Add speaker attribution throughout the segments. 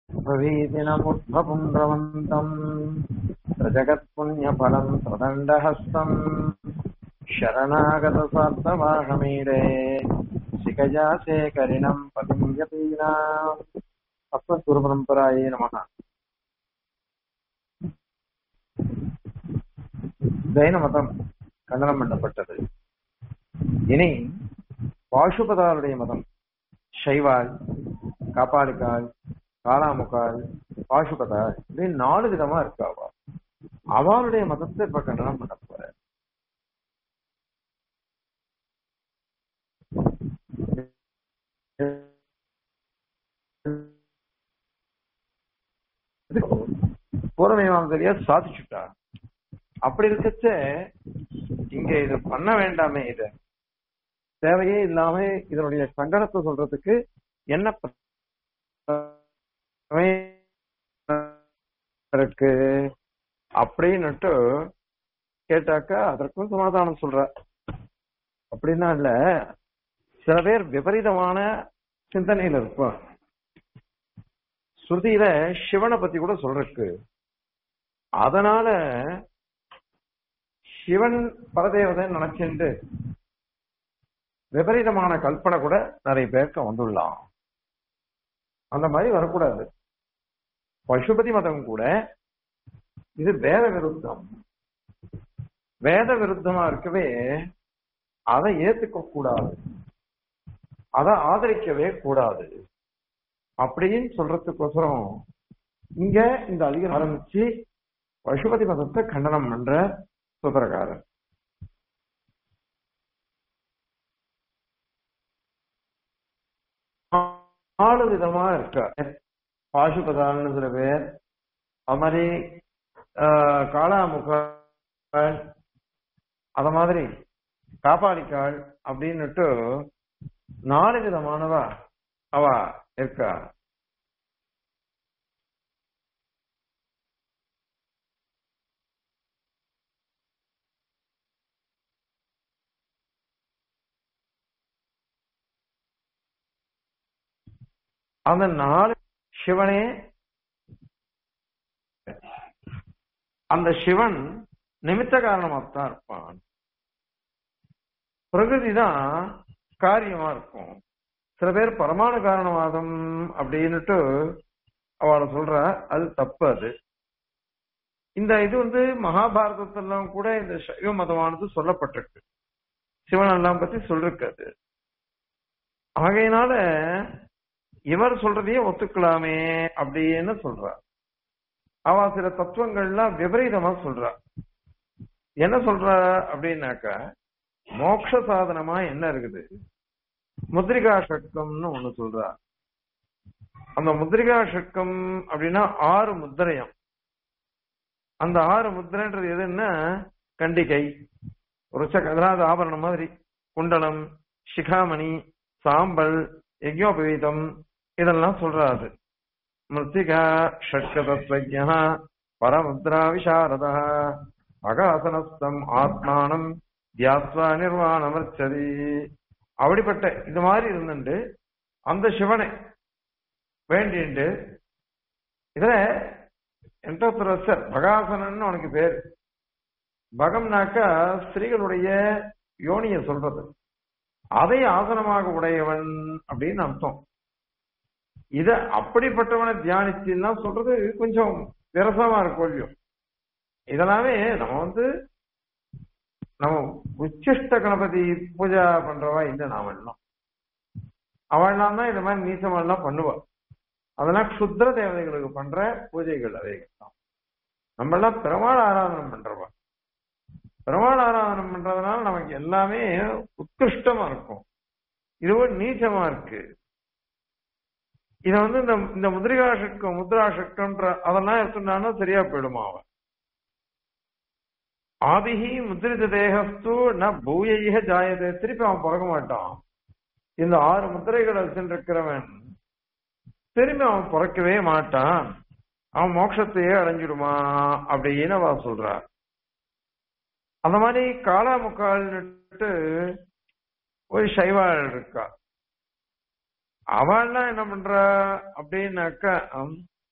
Speaker 1: प्रवीतिनमुद्भपुण्ड्रवन्तम् प्रजगत्पुण्यफलम् प्रदण्डहस्तम् शरणागतसार्थवाहमीडे शिखया शेखरिणम् पतिम् यतीनाम् अस्मद्गुरुपरम्परायै नमः ஜைன மதம் கண்டனம் பண்ணப்பட்டது இனி பாசுபதாருடைய மதம் சைவால் காப்பாளிக்கால் காலாமுக்கால் பாசுபதால் இப்படின்னு நாலு விதமா இருக்கு அவ அவளுடைய மதத்தை இப்ப கண்டனம் பண்ண போற பூர்வமீமாசரியா சாதிச்சுட்டா அப்படி இருக்கச்ச இங்க இது பண்ண வேண்டாமே இத தேவையே இல்லாம இதனுடைய சங்கடத்தை சொல்றதுக்கு என்ன இருக்கு அப்படின்னுட்டு கேட்டாக்கா அதற்கும் சமாதானம் சொல்ற அப்படின்னா இல்ல சில பேர் விபரீதமான சிந்தனையில இருப்போம் ஸ்ருதியில சிவனை பத்தி கூட சொல்றக்கு அதனால சிவன் பரதேவதை நினைச்சுட்டு விபரீதமான கல்பனை கூட நிறைய பேருக்கு வந்துள்ளாம் அந்த மாதிரி வரக்கூடாது பசுபதி மதம் கூட இது வேத விருத்தம் வேத விருத்தமா இருக்கவே அதை ஏத்துக்க கூடாது அதை ஆதரிக்கவே கூடாது அப்படின்னு சொல்றதுக்கோசரம் இங்க இந்த அதிகம் ஆரம்பிச்சு பசுபதி மதத்தை கண்டனம் பண்ற சூத்திரக்காரர் நாலு விதமா இருக்க பாசுபதான்னு சில பேர் அது மாதிரி காளாமுக அத மாதிரி காப்பாளிக்காள் அப்படின்னுட்டு நாலு விதமானவா அவ இருக்கா அந்த நாலு சிவனே அந்த சிவன் நிமித்த காரணமாகத்தான் இருப்பான் பிரகிருதி தான் காரியமா இருக்கும் சில பேர் பரமாணு காரணவாதம் அப்படின்னுட்டு அவளை சொல்ற அது தப்பு அது இந்த இது வந்து மகாபாரதத்திலாம் கூட இந்த சைவ மதமானது சொல்லப்பட்டிருக்கு சிவன் எல்லாம் பத்தி சொல்லிருக்காது ஆகையினால இவர் சொல்றதையே ஒத்துக்கலாமே அப்படின்னு சொல்றா அவ சில தத்துவங்கள்லாம் விபரீதமா சொல்றா என்ன சொல்றா அப்படின்னாக்கா மோக்ஷ சாதனமா என்ன இருக்குது முத்ரிகா ஷட்கம்னு ஒண்ணு சொல்றா அந்த முத்ரிகா ஷட்கம் அப்படின்னா ஆறு முத்திரையம் அந்த ஆறு முத்திரைன்றது எதுன்னா கண்டிகை ருச்சக அதாவது ஆபரணம் மாதிரி குண்டலம் சிகாமணி சாம்பல் யஜ்யோபவீதம் இதெல்லாம் சொல்றாரு மிருத்திகா ஷட்கதத்வஜா பரமுத்ரா விசாரதா அகாசனஸ்தம் ஆத்மானம் தியாஸ்வா நிர்வாணமர்ச்சதி அப்படிப்பட்ட இது மாதிரி இருந்துட்டு அந்த சிவனை வேண்டிண்டு இதுல என்டோத்தரசர் பகாசனன்னு உனக்கு பேர் பகம்னாக்கா ஸ்திரீகளுடைய யோனிய சொல்றது அதை ஆசனமாக உடையவன் அப்படின்னு அர்த்தம் இத அப்படிப்பட்டவனை தியானிச்சுன்னா சொல்றது கொஞ்சம் விரசமா இருக்கும் இல்லையோ இதெல்லாமே நம்ம வந்து நம்ம உச்சிஷ்ட கணபதி பூஜா பண்றவா இல்லை நாம எல்லாம் அவள்லாம் தான் இந்த மாதிரி நீசமெல்லாம் பண்ணுவா அதெல்லாம் க்ஷுத்ர தேவதைகளுக்கு பண்ற பூஜைகள் அவைகள் தான் நம்ம எல்லாம் பெருமாள் ஆராதனை பண்றவா பெருமாள் ஆராதனை பண்றதுனால நமக்கு எல்லாமே உத்கிருஷ்டமா இருக்கும் இதுவும் நீச்சமா இருக்கு இத வந்து இந்த இந்த முதிரிகா சட்கம் முத்ரா சட்கம்ன்ற அதெல்லாம் எடுத்துட்டானா சரியா போயிடுமா அவன் ஆதிஹி முத்ரித தேகஸ்து ந பூயிக ஜாயதே திருப்பி அவன் பிறக்க மாட்டான் இந்த ஆறு முத்திரைகளை வச்சுருக்கிறவன் திரும்பி அவன் பிறக்கவே மாட்டான் அவன் மோட்சத்தையே அடைஞ்சிடுமா அப்படின்னு அவ சொல்றா அந்த மாதிரி காளாமுக்கால்னுட்டு ஒரு சைவாள் இருக்கா அவள்லாம் என்ன பண்றா அப்படின்னாக்கா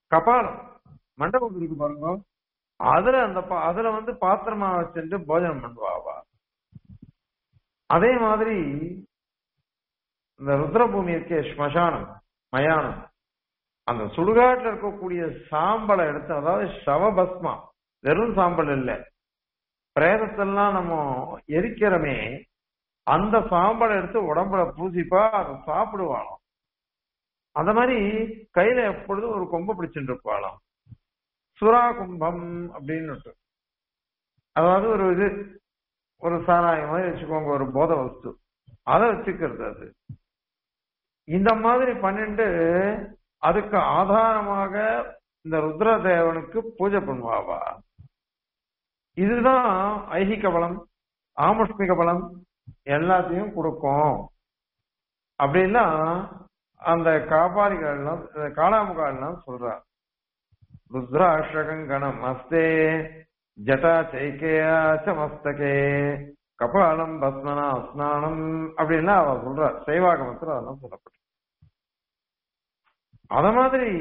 Speaker 1: கபாலம் மண்டபம் இருக்கு பாருங்க அதுல அந்த பா- அதுல வந்து பாத்திரமா வச்சுட்டு போஜனம் பண்ணுவாவா அதே மாதிரி இந்த ருத்ரபூமி இருக்கே ஸ்மசானம் மயானம் அந்த சுடுகாட்டுல இருக்கக்கூடிய சாம்பலை எடுத்து அதாவது சவபஸ்மா வெறும் சாம்பல் இல்ல பிரேதத்தெல்லாம் நம்ம எரிக்கிறோமே அந்த சாம்பலை எடுத்து உடம்புல பூசிப்பா அதை சாப்பிடுவாளாம் அந்த மாதிரி கையில எப்பொழுதும் ஒரு கொம்பை பிடிச்சிட்டு இருப்பாளாம் சுறா கும்பம் அப்படின்னு அதாவது ஒரு இது ஒரு சாராயம் மாதிரி வச்சுக்கோங்க ஒரு போத வஸ்து அதை வச்சுக்கிறது அது இந்த மாதிரி பண்ணிட்டு அதுக்கு ஆதாரமாக இந்த ருத்ரதேவனுக்கு பூஜை பண்ணுவாவா இதுதான் ஐகிக பலம் ஆமுஷ்மிக பலம் எல்லாத்தையும் கொடுக்கும் அப்படின்னா அந்த காபாலிகள்லாம் காளாமுகால்லாம் சொல்றா ருத்ராஷ்டகங்கணம் அஸ்தே ஜட்டா சைக்கேயா ச மஸ்தகே கபாலம் பஸ்மனா ஸ்நானம் அப்படின்னா அவ சொல்றா சைவாகமத்துல அதெல்லாம் சொல்லப்பட்டு அத மாதிரி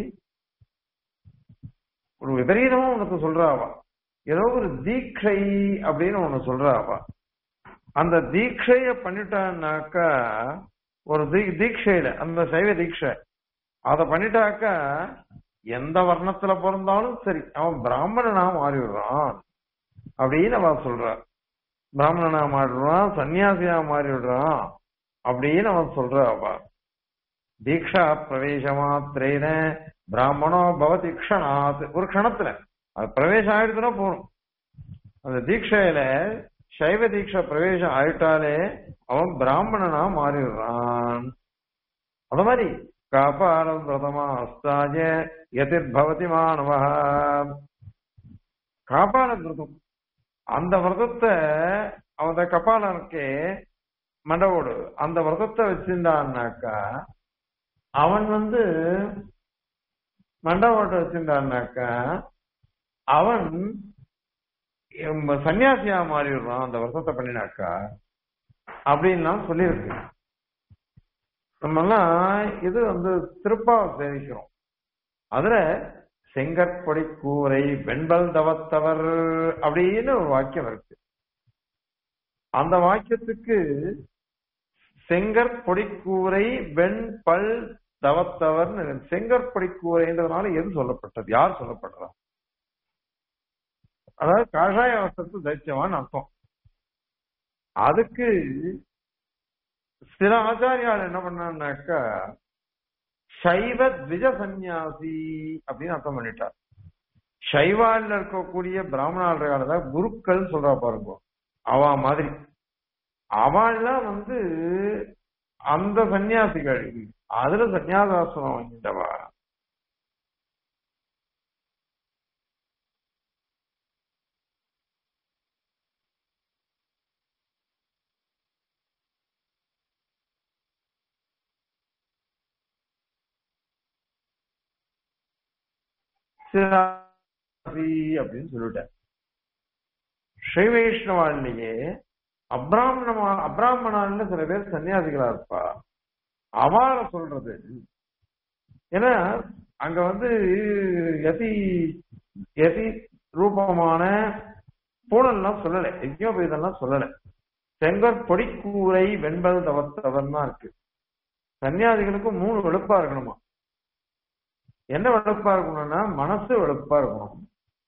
Speaker 1: ஒரு விபரீதமா உனக்கு சொல்றா அவ ஏதோ ஒரு தீட்சை அப்படின்னு ஒண்ணு சொல்றா அவ அந்த தீட்சைய பண்ணிட்டான்னாக்கா ஒரு தீ- தீட்சையில அந்த சைவ தீட்சை அத பண்ணிட்டாக்கா எந்த வர்ணத்துல பிறந்தாலும் சரி அவன் பிராமணனா மாறிவிடுறான் அப்படின்னு அவன் சொல்றா பிராமணனா மாறிடுறான் சன்னியாசியா மாறிவிடுறான் அப்படின்னு அவன் சொல்றா அவ தீக்ஷா பிரவேச மாத்திரேன பிராமணோ பவதி க்ஷணாத் ஒரு க்ஷணத்துல அது பிரவேசம் ஆயிடுச்சுன்னா போகணும் அந்த தீட்சையில சைவ தீட்சை பிரவேசம் ஆயிட்டாலே அவன் பிராமணனா மாறிடுறான் அது மாதிரி காபாலம் பிரதமா அஸ்தாஜ எதிர்பவதி மாணவ காபால விரதம் அந்த விரதத்தை அவன் கபாலனுக்கு மண்டவோடு அந்த விரதத்தை வச்சிருந்தான்னாக்கா அவன் வந்து மண்டபோட்டை வச்சிருந்தான்னாக்கா அவன் எம் சன்னியாசியா மாறிடுறான் அந்த வருஷத்தை பண்ணினாக்கா அப்படின்லாம் சொல்லியிருக்கு நம்மெல்லாம் இது வந்து திருப்பாவை சேவிக்கிறோம் அதுல செங்கற்பொடி கூரை வெண்பல் தவத்தவர் அப்படின்னு ஒரு வாக்கியம் இருக்கு அந்த வாக்கியத்துக்கு செங்கற்பொடி கூரை வெண்பல் தவத்தவர்னு செங்கற்பொடி கூரைன்றதுனால எது சொல்லப்பட்டது யார் சொல்லப்படுறா அதாவது காஷாய வஸ்திரத்தை தைச்சவான்னு அர்த்தம் அதுக்கு சில ஆச்சாரியால் என்ன பண்ணான்னாக்கா சைவ த்விஜ சந்நியாசி அப்படின்னு அர்த்தம் பண்ணிட்டார் சைவால இருக்கக்கூடிய பிராமணால் தான் குருக்கள் சொல்றா பாருங்க அவ மாதிரி அவள்லாம் வந்து அந்த சன்னியாசிகள் அதுல சன்னியாசாசனம் வாங்கிட்டவா சிராசி அப்படின்னு சொல்லிட்டார் ஸ்ரீ வைஷ்ணவாலேயே அப்ராமணமா அப்ராமணான்னு சில பேர் சன்னியாசிகளா இருப்பா அவளை சொல்றது ஏன்னா அங்க வந்து யதி யதி ரூபமான பூனல்லாம் சொல்லல யஜ்யோபேதம்லாம் சொல்லல செங்கற் பொடிக்கூரை வெண்பல் தவத்தவன் தான் இருக்கு சன்னியாசிகளுக்கு மூணு வெளுப்பா இருக்கணுமா என்ன வெளுப்பா இருக்கணும்னா மனசு வெளுப்பா இருக்கணும்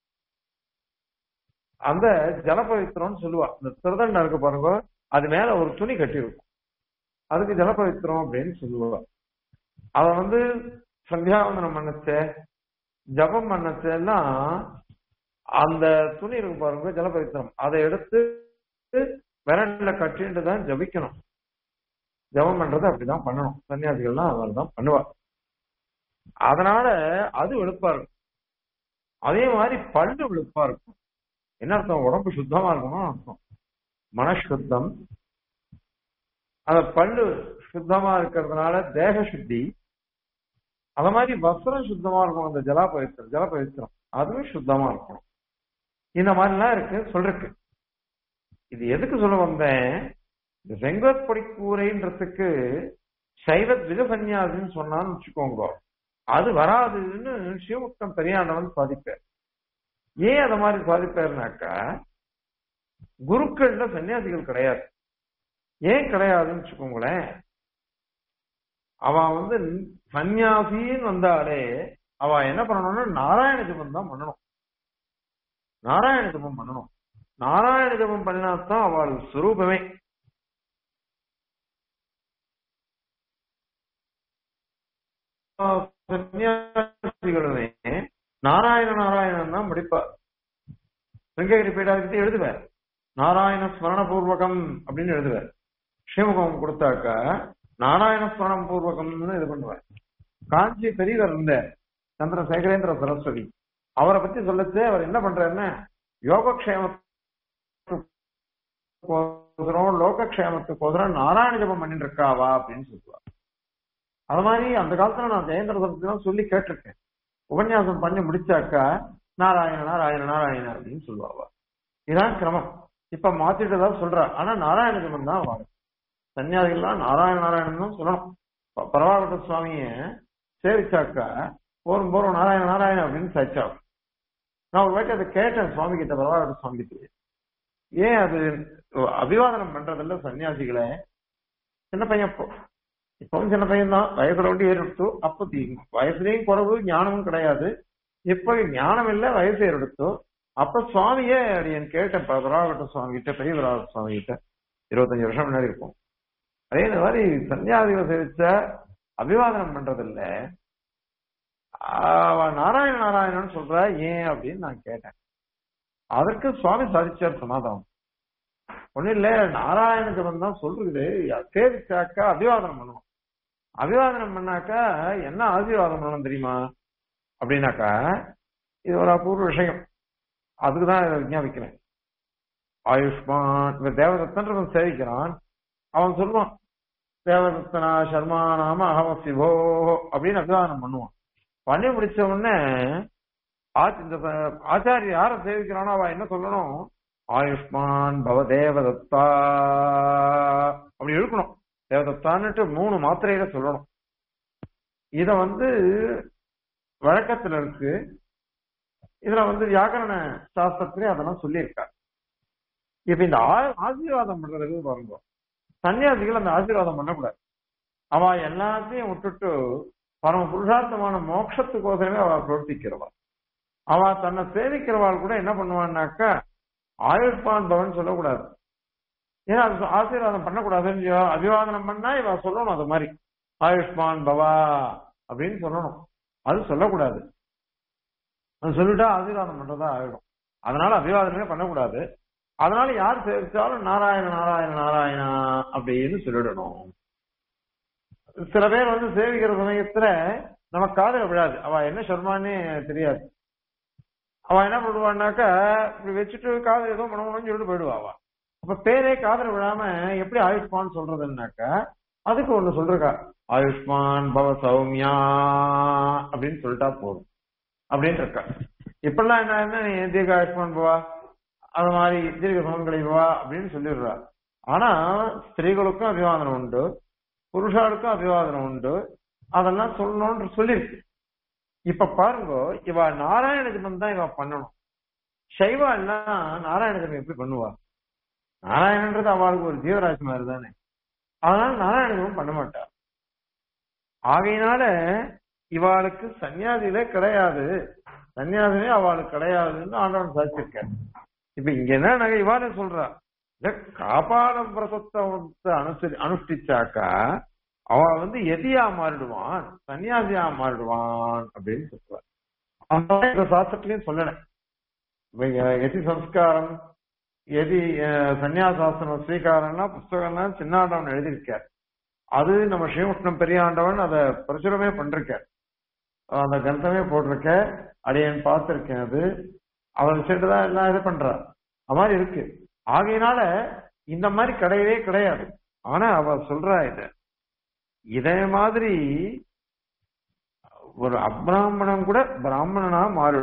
Speaker 1: அந்த ஜலபவித்திரம்னு சொல்லுவா இந்த திருதண்டம் இருக்கு பாருங்க அது மேல ஒரு துணி கட்டியிருக்கும் அதுக்கு ஜலபவித்திரம் அப்படின்னு சொல்லுவா அத வந்து சந்தியாவந்தனம் பண்ணச்ச ஜபம் பண்ணச்ச எல்லாம் அந்த துணி இருக்கு பாருங்க ஜலபவித்திரம் அதை எடுத்து விரல்ல கட்டிட்டு தான் ஜபிக்கணும் ஜபம் பண்றது அப்படிதான் பண்ணணும் சன்னியாசிகள்லாம் அவர் தான் பண்ணுவா அதனால அது வெளுப்பா இருக்கும் அதே மாதிரி பல்லு வெளுப்பா இருக்கும் என்ன அர்த்தம் உடம்பு சுத்தமா இருக்கணும் அர்த்தம் மனசுத்தம் அந்த பல்லு சுத்தமா இருக்கிறதுனால தேக சுத்தி அத மாதிரி வஸ்திரம் சுத்தமா இருக்கும் அந்த ஜலாபவித்திரம் ஜலபவித்திரம் அதுவும் சுத்தமா இருக்கணும் இந்த மாதிரிலாம் இருக்கு சொல்றக்கு இது எதுக்கு சொல்ல வந்தேன் இந்த செங்கற்பொடி கூரைன்றதுக்கு சைவ திக சன்னியாசின்னு சொன்னான்னு வச்சுக்கோங்க அது வராதுன்னு சிவமுக்தம் பெரியாண்டவன் சாதிப்பார் ஏன் அத மாதிரி சாதிப்பாருனாக்கா குருக்கள்ல சன்னியாசிகள் கிடையாது ஏன் கிடையாதுன்னு வச்சுக்கோங்களேன் அவன் வந்து சன்னியாசின்னு வந்தாலே அவ என்ன பண்ணணும்னா நாராயண ஜபம் தான் பண்ணணும் நாராயண ஜபம் பண்ணணும் நாராயண ஜபம் பண்ணினாத்தான் அவள் சுரூபமே சன்னியாசிகளுமே நாராயண நாராயணன் தான் முடிப்பார் வெங்ககிரி பீடாதிபதி எழுதுவார் நாராயண ஸ்மரண பூர்வகம் அப்படின்னு எழுதுவார் ஸ்ரீமுகம் கொடுத்தாக்கா நாராயண ஸ்மரணம் பூர்வகம்னு இது பண்ணுவார் காஞ்சி பெரியவர் இருந்தார் சந்திரசேகரேந்திர சரஸ்வதி அவரை பத்தி சொல்லச்சு அவர் என்ன பண்றாருன்னா யோகக்ஷேமத்துக்கோசரம் லோகக்ஷேமத்துக்கோசரம் நாராயண ஜபம் பண்ணிட்டு இருக்காவா அப்படின்னு சொல்லுவார் அது மாதிரி அந்த காலத்துல நான் ஜெயேந்திர சரஸ்வதி சொல்லி கேட்டிருக்கேன் உபன்யாசம் பண்ணி முடிச்சாக்கா நாராயண நாராயண நாராயண அப்படின்னு சொல்லுவாவா இதான் கிரமம் இப்ப மாத்திட்டு தான் சொல்றா ஆனா நாராயண ஜபம் தான் வாழும் சன்னியாசிகள்லாம் நாராயண நாராயணன் தான் சொல்லணும் பரவாகட்ட சுவாமிய சேவிச்சாக்கா போரும் போரும் நாராயண நாராயண அப்படின்னு சச்சா நான் ஒரு வாட்டி அதை கேட்டேன் சுவாமி கிட்ட பரவாகட்ட சுவாமி கிட்ட ஏன் அது அபிவாதனம் பண்றதில்ல சன்னியாசிகளை சின்ன பையன் இப்போ இப்பவும் சின்ன பையன் தான் வயசுல ஒட்டி ஏறெடுத்து அப்போ வயசுலயும் குறவு ஞானமும் கிடையாது இப்ப ஞானம் இல்ல வயசு ஏறெடுத்தோ அப்ப சுவாமியே அடியன் கேட்டேன் பரவாகட்ட சுவாமி கிட்ட பெரிய பரவாகட்ட சுவாமி கிட்ட இருபத்தஞ்சு வருஷம் முன்னாடி இருக்கும் அதே மாதிரி சன்னியாசிகளை சேவிச்ச அபிவாதனம் பண்றதில்ல நாராயண நாராயணன் சொல்ற ஏன் அப்படின்னு நான் கேட்டேன் அதற்கு சுவாமி சாதிச்சார் சமாதானம் ஒண்ணு இல்ல நாராயண ஜபம் தான் சொல்றது சேவிச்சாக்கா அபிவாதனம் பண்ணணும் அபிவாதனம் பண்ணாக்கா என்ன ஆசீர்வாதம் பண்ணணும் தெரியுமா அப்படின்னாக்கா இது ஒரு அபூர்வ விஷயம் அதுக்குதான் இதை விஞ்ஞாபிக்கிறேன் ஆயுஷ்மான் இப்ப தேவதத்தன்றவன் சேவிக்கிறான் அவன் சொல்லுவான் தேவதத்தனா சர்மா நாம அகம சிவோ அப்படின்னு அபிவாதனம் பண்ணுவான் பண்ணி முடிச்ச உடனே இந்த ஆச்சாரிய யார சேவிக்கிறானோ அவ என்ன சொல்லணும் ஆயுஷ்மான் பவ தேவதத்தா அப்படி இருக்கணும் தேவதத்தான்னுட்டு மூணு மாத்திரையில சொல்லணும் இத வந்து வழக்கத்துல இருக்கு இதுல வந்து வியாக்கரண சாஸ்திரத்திலே அதெல்லாம் சொல்லியிருக்காரு இப்ப இந்த ஆசீர்வாதம் பண்றதுக்கு பாருங்க சன்னியாசிகள் அந்த ஆசீர்வாதம் பண்ணக்கூடாது அவ எல்லாத்தையும் விட்டுட்டு பரம புருஷார்த்தமான மோட்சத்துக்கோசரமே அவ பிரவர்த்திக்கிறவா அவ தன்னை சேவிக்கிறவாள் கூட என்ன பண்ணுவான்னாக்கா ஆயுஷ்மான் பவன் சொல்லக்கூடாது ஏன்னா அது ஆசீர்வாதம் பண்ணக்கூடாதுன்னு அபிவாதனம் பண்ணா இவ சொல்லணும் அது மாதிரி ஆயுஷ்மான் பவா அப்படின்னு சொல்லணும் அது சொல்லக்கூடாது அது சொல்லிட்டா ஆசீர்வாதம் பண்றதா ஆயிடும் அதனால அபிவாதனமே பண்ணக்கூடாது அதனால யார் சேவிச்சாலும் நாராயண நாராயண நாராயணா அப்படின்னு சொல்லிடணும் சில பேர் வந்து சேவிக்கிற சமயத்துல நம்ம காதல விழாது அவ என்ன சொல்மான்னு தெரியாது அவ என்ன பண்ணுவான்னாக்கா இப்படி வச்சுட்டு காதல் ஏதோ பண்ணணும்னு சொல்லிட்டு போயிடுவா அவ அப்ப பேரே காதல் விழாம எப்படி ஆயுஷ்மான் சொல்றதுன்னாக்கா அதுக்கு ஒண்ணு சொல்றா ஆயுஷ்மான் பவ சௌமியா அப்படின்னு சொல்லிட்டா போதும் அப்படின்னு இருக்கா இப்பெல்லாம் என்ன என்ன நீ தீர்க்க ஆயுஷ்மான் பவா அது மாதிரி தீர்க்க சுமங்கலி பவா அப்படின்னு சொல்லிடுறா ஆனா ஸ்திரீகளுக்கும் அபிவாதனம் உண்டு புருஷாளுக்கும் அபிவாதனம் உண்டு அதெல்லாம் சொல்லணும்னு சொல்லியிருக்கு இப்ப பாருங்க இவ நாராயண ஜபம் தான் இவ பண்ணணும் சைவா எல்லாம் நாராயண ஜபம் எப்படி பண்ணுவா நாராயணன்றது அவளுக்கு ஒரு ஜீவராசி மாதிரி தானே அதனால நாராயண ஜபம் பண்ண மாட்டா ஆகையினால இவாளுக்கு சன்னியாசியிலே கிடையாது சன்னியாசிலே அவளுக்கு கிடையாதுன்னு ஆண்டவன் சாதிச்சிருக்காரு இப்ப இங்க என்ன நாங்க இவாளே சொல்றா இந்த காப்பாட பிரசத்தை அனுசரி அனுஷ்டிச்சாக்கா அவ வந்து எதியா மாறிடுவான் சன்னியாசியா மாறிடுவான் அப்படின்னு சொல்லுவார் அந்த சாஸ்திரத்திலையும் சொல்லணும் எதி சம்ஸ்காரம் எதி சன்னியாசாஸ்திரம் ஸ்வீகாரம்னா புஸ்தகம்லாம் சின்னாண்டவன் எழுதியிருக்கார் அது நம்ம ஸ்ரீமுஷ்ணம் பெரியாண்டவன் அதை பிரச்சுரமே பண்றிருக்கார் அந்த கிரந்தமே போட்டிருக்க அடியன் பார்த்திருக்கேன் அது அவன் வச்சுட்டு தான் எல்லாம் இது பண்றார் அது மாதிரி இருக்கு ஆகையினால இந்த மாதிரி கிடையவே கிடையாது ஆனா அவ சொல்றா இத இதே மாதிரி ஒரு அப்ராமணன் கூட பிராமணனா மாறு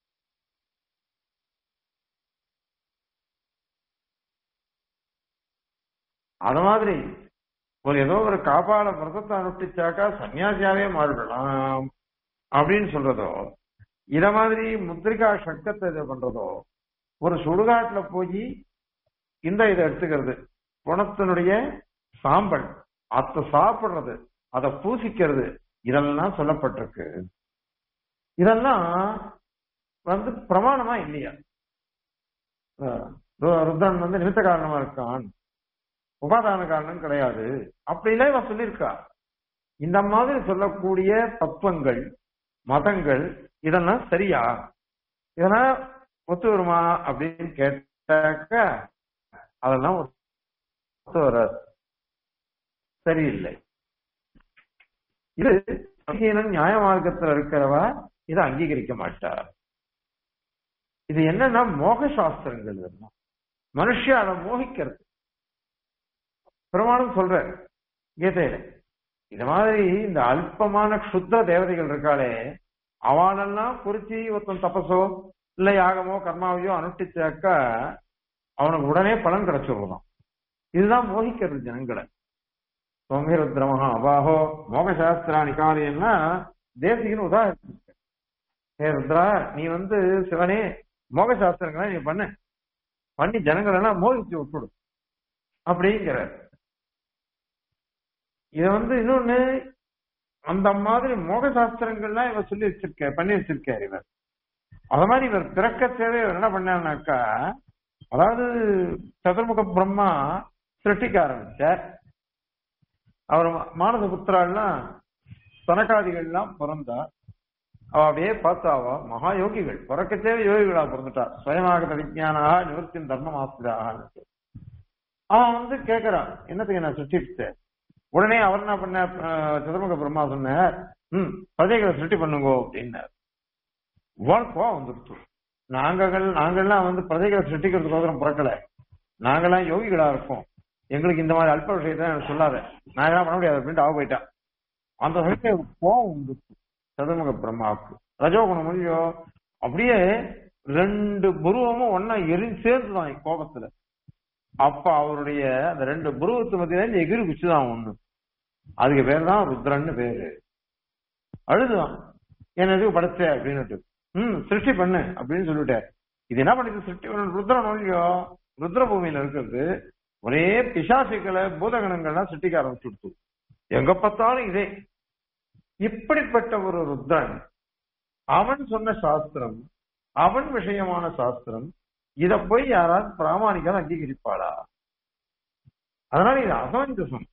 Speaker 1: அது மாதிரி ஒரு ஏதோ ஒரு காப்பாள விரதத்தை அனுஷ்டிச்சாக்கா சன்னியாசியாவே மாறிடலாம் அப்படின்னு சொல்றதோ இத மாதிரி முத்திரிகா சக்கத்தை இது பண்றதோ ஒரு சுடுகாட்டுல போய் இந்த இதை எடுத்துக்கிறது குணத்தினுடைய சாம்பல் அத்தை சாப்பிடுறது அதை பூசிக்கிறது இதெல்லாம் சொல்லப்பட்டிருக்கு இதெல்லாம் வந்து பிரமாணமா இல்லையா அஹ் ரு- ருத்ரன் வந்து நிமித்த காரணமா இருக்கான் உபாதான காரணம் கிடையாது அப்படிலாம் இவன் சொல்லியிருக்கா இந்த மாதிரி சொல்லக்கூடிய தத்துவங்கள் மதங்கள் இதெல்லாம் சரியா இதெல்லாம் ஒத்து வருமா அப்படின்னு கேட்டாக்க அதெல்லாம் ஒத்து வராது சரியில்லை இது அங்கீகரம் நியாய மார்க்கத்துல இருக்கிறவா இதை அங்கீகரிக்க மாட்டார் இது என்னன்னா மோக சாஸ்திரங்கள் இதெல்லாம் மனுஷன் அதை மோகிக்கிறது பிரமாணம் சொல்ற கீதையில இந்த மாதிரி இந்த அல்பமான க்ஷுத்ர தேவதைகள் இருக்காளே அவனெல்லாம் குறிச்சி ஒருத்தன் தபசோ இல்ல யாகமோ கர்மாவையோ அனுஷ்டிச்சாக்கா அவனுக்கு உடனே பலன் கிடைச்சிருவான் இதுதான் மோகிக்கிறது ஜனங்களை சௌமியருத்ரமஹா அபாஹோ மோகசாஸ்திராணி காரியம்னா தேசிகன்னு உதாரணம் ஹே ருத்ரா நீ வந்து சிவனே மோகசாஸ்திரங்களை நீ பண்ணு பண்ணி ஜனங்களை எல்லாம் மோகிச்சு விட்டுடு அப்படிங்கிறார் இத வந்து இன்னொன்னு அந்த மாதிரி மோக சாஸ்திரங்கள்லாம் இவர் சொல்லி வச்சிருக்க பண்ணி வச்சிருக்காரு இவர் அத மாதிரி இவர் பிறக்கத்தேவே இவர் என்ன பண்ணாருனாக்கா அதாவது சதுர்முக பிரம்மா சிருஷ்டிக்க ஆரம்பிச்சார் அவர் மானச புத்திராலாம் சனகாதிகள்லாம் பிறந்தா அவ அப்படியே பார்த்தாவா மகா யோகிகள் பிறக்கத்தேவே யோகிகளா பிறந்துட்டா சுயமாக விஜயானாக நிவர்த்தியின் தர்மமாஸ்திராக அவன் வந்து கேக்குறான் என்னத்துக்கு நான் சுட்டிட்டேன் உடனே அவர் என்ன பண்ண அஹ், சதுர்முக பிரம்மா சொன்னார் ம் பிரஜைகளை சுட்டி பண்ணுங்கோ அப்படின்னார் இவாள் கோவம் வந்துருச்சு நாங்கள் நாங்கள்லாம் வந்து பிரஜைகளை சுட்டிக்கிறதுக்கோசரம் பிறக்கல நாங்கெல்லாம் யோகிகளா இருக்கோம் எங்களுக்கு இந்த மாதிரி அல்ப விஷயத்தை எனக்கு சொல்லாத நான் என்ன பண்ண முடியாது அப்படின்ட்டு அவ போயிட்டான் அந்த சமயத்துல கோவம் வந்துருச்சு சதுர்முக பிரம்மாவுக்கு ரஜோகுணம் முடியோ அப்படியே ரெண்டு புருவமும் ஒன்னா எரி சேர்ந்துதான் கோபத்துல அப்ப அவருடைய அந்த ரெண்டு புருவத்து மத்தியில இருந்து எகிரி குச்சிதான் ஒண்ணு அதுக்கு பேர் தான் ருத்ரன்னு பேரு அழுதுதான் என்ன எதுக்கு படைச்ச அப்படின்னுட்டு ம் சிருஷ்டி பண்ணு அப்படின்னு சொல்லிட்டார் இது என்ன பண்ணுது சிருஷ்டி பண்ணு ருத்ரன் ஒழியோ ருத்ர பூமியில இருக்கிறது ஒரே பிசாசுக்களை பூதகணங்கள்லாம் சிருஷ்டிக்க ஆரம்பிச்சுடுச்சு எங்க பார்த்தாலும் இதே இப்படிப்பட்ட ஒரு ருத்ரன் அவன் சொன்ன சாஸ்திரம் அவன் விஷயமான சாஸ்திரம் இத போய் யாராவது பிராமணிகள் அங்கீகரிப்பாளா அதனால இது அசமஞ்சசம்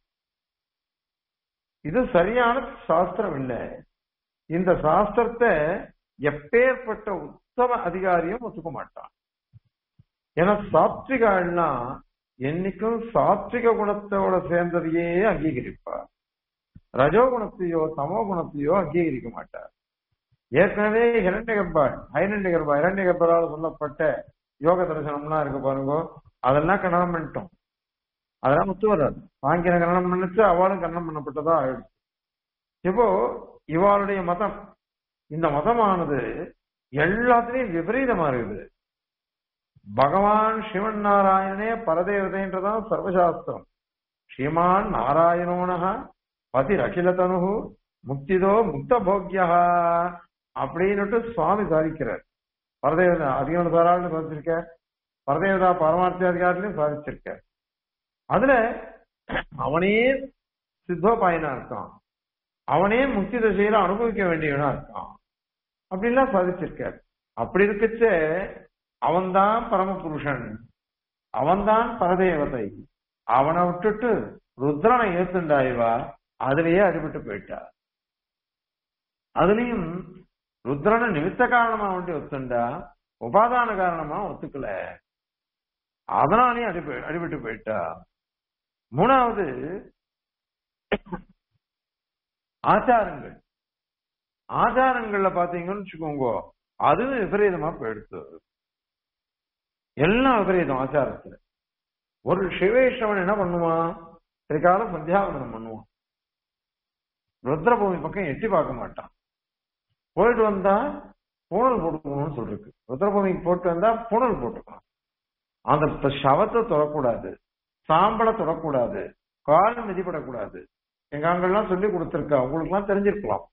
Speaker 1: இது சரியான சாஸ்திரம் இல்ல இந்த சாஸ்திரத்தை எப்பேற்பட்ட உத்தம அதிகாரியும் ஒத்துக்க மாட்டான் ஏன்னா சாத்விகாள்லாம் என்னைக்கும் சாத்விக குணத்தோட சேர்ந்ததையே அங்கீகரிப்பார் ரஜோ குணத்தையோ தமோ குணத்தையோ அங்கீகரிக்க மாட்டார் ஏற்கனவே இரண்ய கர்ப்பாள் ஐரண்ய கர்ப்பா இரண்ய கர்ப்பரால் சொல்லப்பட்ட யோக தரிசனம்லாம் இருக்கு பாருங்க அதெல்லாம் கண்டனம் பண்ணிட்டோம் அதெல்லாம் ஒத்து வராது சாங்கியன கண்டனம் பண்ணிச்சு அவளும் கண்டனம் பண்ணப்பட்டதா ஆயிடுச்சு இப்போ இவாளுடைய மதம் இந்த மதமானது எல்லாத்துலயும் விபரீதமா இருக்குது பகவான் சிவன் நாராயணனே பரதேவதைன்றதான் சர்வசாஸ்திரம் ஸ்ரீமான் நாராயணோனக பதி அகிலதனு முக்திதோ முக்த போக்யா அப்படின்னுட்டு சுவாமி சாதிக்கிறார் பரதேவதா அதிகம் தாராளன்னு சாதிச்சிருக்கார் பரதேவதா பரமார்த்தியாதிகாரிலையும் சாதிச்சிருக்கார் அதுல அவனே சித்தோபாயனா இருக்கான் அவனே முக்தி திசையில அனுபவிக்க வேண்டியவனா இருக்கான் அப்படின்லாம் சாதிச்சிருக்கார் அப்படி இருக்கச்சே அவன்தான் பரமபுருஷன் அவன்தான் பரதேவதை அவனை விட்டுட்டு ருத்ரனை ஏத்துண்டாய்வா அதுலயே அடிபட்டு போயிட்டா அதுலயும் ருத்ரனை நிமித்த காரணமா வேண்டி ஒத்துண்டா உபாதான காரணமா ஒத்துக்கல அதனாலேயும் அடி அடிபட்டு போயிட்டா மூணாவது ஆச்சாரங்கள் ஆச்சாரங்கள்ல பாத்தீங்கன்னு வச்சுக்கோங்க அதுவும் விபரீதமா போயிடுச்சு எல்லாம் விபரீதம் ஆச்சாரத்துல ஒரு சிவேஷவன் என்ன பண்ணுவான் திரிகாலம் சந்தியாவந்தனம் பண்ணுவான் ருத்ரபூமி பக்கம் எட்டி பார்க்க மாட்டான் போயிட்டு வந்தா பூணல் போட்டுக்கணும்னு சொல்லிருக்கு ருத்ரபூமிக்கு போட்டு வந்தா பூணல் போட்டுக்கணும் அந்த சவத்தை தொடக்கூடாது சாம்பலை தொடக்கூடாது கால் மிதிப்படக்கூடாது எங்க அங்கெல்லாம் சொல்லி கொடுத்துருக்கா உங்களுக்கு எல்லாம் தெரிஞ்சிருக்கலாம்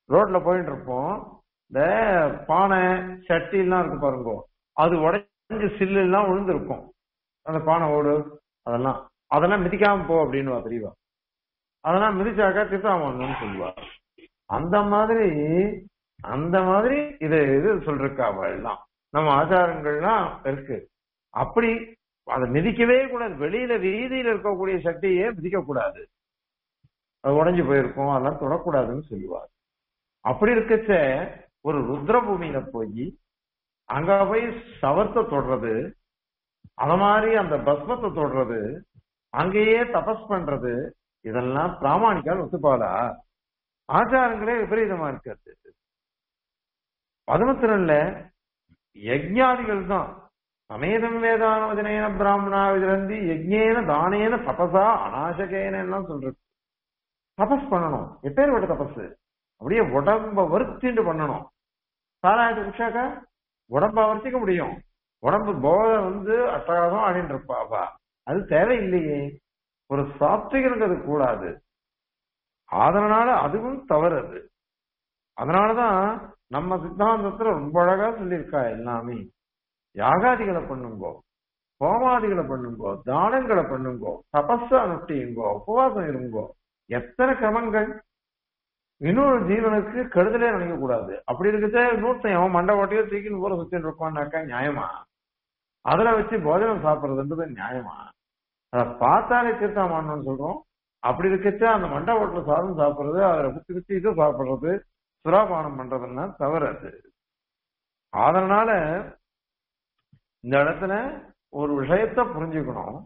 Speaker 1: ரோட்ல போயிட்டு இருப்போம் இந்த பானை சட்டி எல்லாம் இருக்கு பாருங்க அது உடைஞ்சு சில்லு எல்லாம் விழுந்திருக்கும் அந்த பானை ஓடு அதெல்லாம் அதெல்லாம் மிதிக்காம போ அப்படின்னு தெரியவா அதெல்லாம் மிதிச்சாக்கா திட்டாமன்னு சொல்லுவா அந்த மாதிரி அந்த மாதிரி இது இது சொல்றா எல்லாம் நம்ம ஆச்சாரங்கள்லாம் இருக்கு அப்படி அதை மிதிக்கவே கூடாது வெளியில வீதியில இருக்கக்கூடிய சக்தியே மிதிக்க கூடாது அது உடைஞ்சு போயிருக்கும் அதெல்லாம் தொடக்கூடாதுன்னு சொல்லுவார் அப்படி இருக்கச்ச ஒரு ருத்ர பூமியில போய் அங்க போய் சவத்தை தொடுறது அத மாதிரி அந்த பஸ்மத்தை தொடுறது அங்கேயே தபஸ் பண்றது இதெல்லாம் பிராமணிக்கால் ஒத்துப்பாளா ஆச்சாரங்களே விபரீதமா இருக்கிறது அது மாத்திரம் இல்ல யஜ்ஞாதிகள் தான் சமேதம் வேதான வஜனேன பிராமணா விதிரந்தி யஜ்ஞேன தானேன தபசா அநாசகேன எல்லாம் சொல்றது தபஸ் பண்ணணும் எப்பேற்பட்ட தபஸ் அப்படியே உடம்ப வருத்திட்டு பண்ணணும் சாராயத்தை குடிச்சாக்கா உடம்ப வர்த்திக்க முடியும் உடம்பு போதை வந்து அட்டகாசம் ஆடிட்டு இருப்பாப்பா அது தேவையில்லையே ஒரு சாத்விகனுக்கு அது கூடாது அதனால அதுவும் தவறு அது அதனாலதான் நம்ம சித்தாந்தத்துல ரொம்ப அழகா சொல்லியிருக்கா எல்லாமே யாகாதிகளை பண்ணுங்கோ ஹோமாதிகளை பண்ணுங்கோ தானங்களை பண்ணுங்கோ தபஸ அனுஷ்டியுங்கோ உபவாசம் இருங்கோ எத்தனை கிரமங்கள் இன்னொரு ஜீவனுக்கு கெடுதலே நினைக்க கூடாது அப்படி இருக்கிறத நூற்றை அவன் மண்டை ஓட்டையோ தூக்கி ஊரை சுத்தின்னு இருப்பான்னாக்கா நியாயமா அதுல வச்சு போஜனம் சாப்பிடுறதுன்றது நியாயமா அதை பார்த்தாலே தீர்த்தாமான்னு சொல்றோம் அப்படி இருக்கச்சா அந்த மண்டை ஓட்டில் சாதம் சாப்பிடுறது அதில் குத்தி குத்தி இது சாப்பிடுறது சுறாபானம் பண்றதுன்னா தவறு அது அதனால இந்த இடத்துல ஒரு விஷயத்த புரிஞ்சுக்கணும்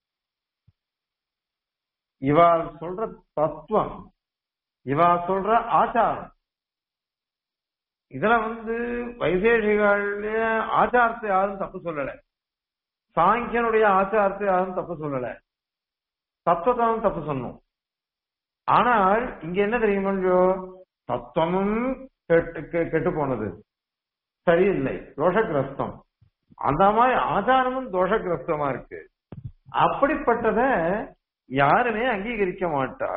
Speaker 1: இவா சொல்ற தத்துவம் இவா சொல்ற ஆச்சாரம் இதுல வந்து வைசேஷிகளுடைய ஆச்சாரத்தை யாரும் தப்பு சொல்லல சாங்கியனுடைய ஆச்சாரத்தை யாரும் தப்பு சொல்லல தத்துவத்தான் தப்பு சொன்னோம் ஆனால் இங்க என்ன தெரியுமோ தத்துவமும் கெட்டு கெ- கெட்டு போனது சரியில்லை தோஷகிரஸ்தம் அந்த மாதிரி ஆச்சாரமும் தோஷகிரஸ்தமா இருக்கு அப்படிப்பட்டத யாருமே அங்கீகரிக்க மாட்டா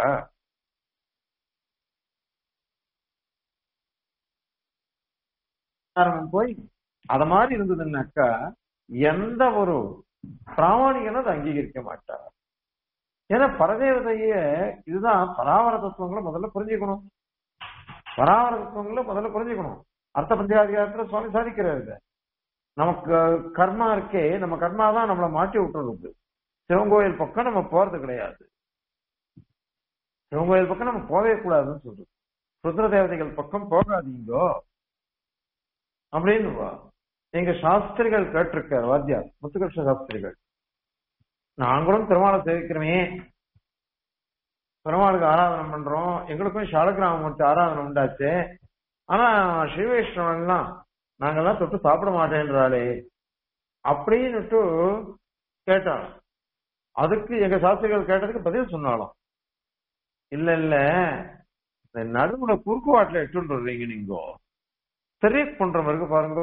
Speaker 1: ஆச்சாரம் போய் அத மாதிரி இருந்ததுன்னாக்கா எந்த ஒரு பிராமணிகனும் அதை அங்கீகரிக்க மாட்டார் ஏன்னா பரதேவதைய இதுதான் பராவர தத்துவங்களை முதல்ல புரிஞ்சுக்கணும் பராவர தத்துவங்களை முதல்ல புரிஞ்சுக்கணும் அர்த்த பஞ்சாதிகாரத்துல சுவாமி சாதிக்கிறாரு இதை. நமக்கு கர்மா இருக்கே நம்ம கர்மா தான் நம்மளை மாட்டி விட்டுறது சிவங்கோயில் பக்கம் நம்ம போறது கிடையாது சிவங்கோயில் பக்கம் நம்ம போகவே கூடாதுன்னு சொல்றது ருத்ர தேவதைகள் பக்கம் போகாதீங்கோ அப்படின்னு வா. எங்க சாஸ்திரிகள் கேட்டிருக்கார் வாத்தியார் முத்துகிருஷ்ண சாஸ்திரிகள் நாங்களும் திருமாலை சேவிக்கிறோமே பெருமாளுக்கு ஆராதனை பண்றோம் எங்களுக்கும் சாலக்கிராமம் மட்டும் ஆராதனை உண்டாச்சு ஆனா ஸ்ரீவைஷ்ணவன்லாம் நாங்கெல்லாம் தொட்டு சாப்பிட மாட்டேன்றாளே அப்படின்னுட்டு கேட்டான் அதுக்கு எங்க சாஸ்திரிகள் கேட்டதுக்கு பதில் சொன்னாலும் இல்ல இல்ல இந்த நடுவுல குறுக்கு வாட்டில எட்டுன்னு வருவீங்க நீங்க சரி பண்ற மாதிரி பாருங்க